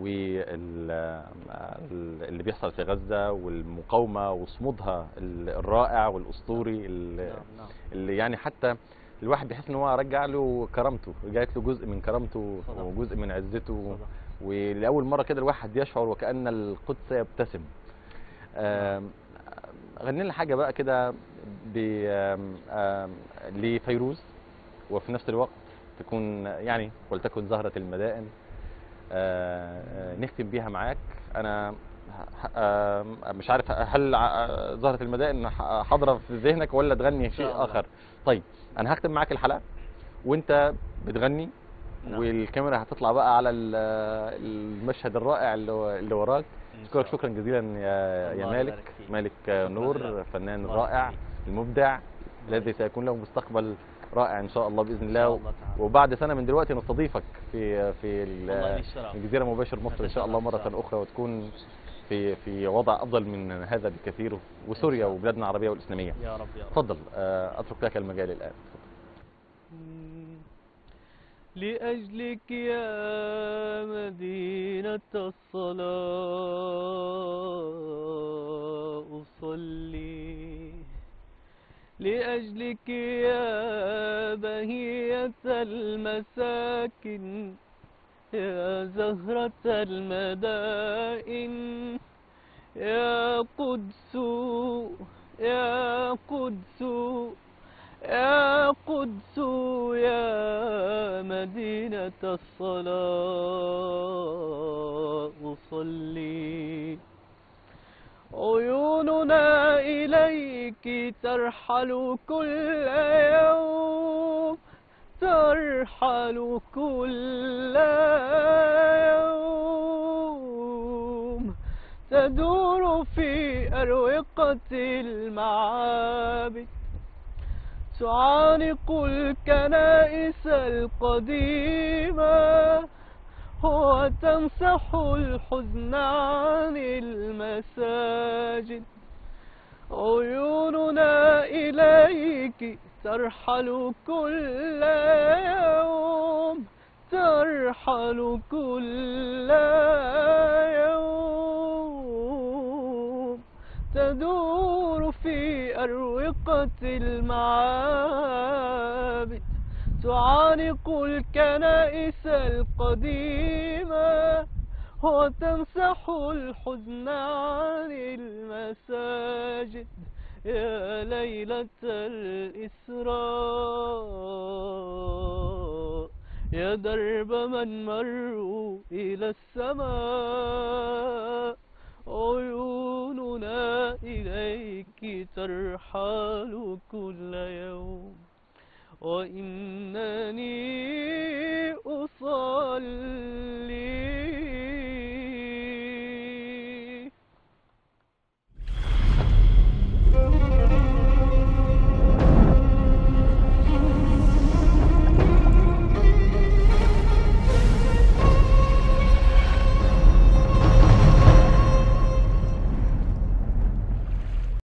واللي بيحصل في غزة والمقاومة وصمودها ال- الرائع والأسطوري ال- نعم نعم اللي يعني حتى الواحد بيحس ان هو رجع له كرامته رجعت له جزء من كرامته صدق. وجزء من عزته صدق. ولأول مرة كده الواحد يشعر وكأن القدس يبتسم آم، غني لنا حاجة بقى كده ب- آم، آم، لفيروز وفي نفس الوقت تكون يعني ولتكن زهرة المدائن آه، آه، نختم بيها معاك أنا ه- آم، مش عارف هل ع- زهرة المدائن ح- حاضرة في ذهنك ولا تغني إن شاء شيء الله. آخر طيب أنا هختم معاك الحلقة وأنت بتغني نعم. والكاميرا هتطلع بقى على ال- المشهد الرائع اللي و- اللي وراك إن اشكرك شاء شكرا جزيلا يا يا الله مالك يبارك فيك. مالك شكراً نور لك. فنان الله رائع يخليك. المبدع الله الذي سيكون له مستقبل رائع ان شاء الله باذن إن الله شاء الله تعالى. وبعد سنه من دلوقتي نستضيفك في في ال- والله لي الشرف. الجزيره مباشر مصر ان شاء الله نتشرف إن مره شاء الله. اخرى وتكون في في وضع افضل من هذا بكثير وسوريا شاء الله. وبلادنا العربيه والاسلاميه يا رب يا رب تفضل آه، اترك لك المجال الان لأجلك يا مدينة الصلاة أصلي لأجلك يا بهية المساكن يا زهرة المدائن يا قدس يا قدس يا قدس يا مدينة الصلاة أصلي عيوننا إليك ترحل كل يوم ترحل كل يوم تدور في أروقة المعابد تعانق الكنائس القديمة وتمسح الحزن عن المساجد عيوننا إليك ترحل كل يوم ترحل كل يوم تدور في أروقة المعابد تعانق الكنائس القديمة وتمسح الحزن عن المساجد يا ليلة الإسراء يا درب من مروا إلى السماء عيوننا إليك ترحل كل يوم وإنني أصلي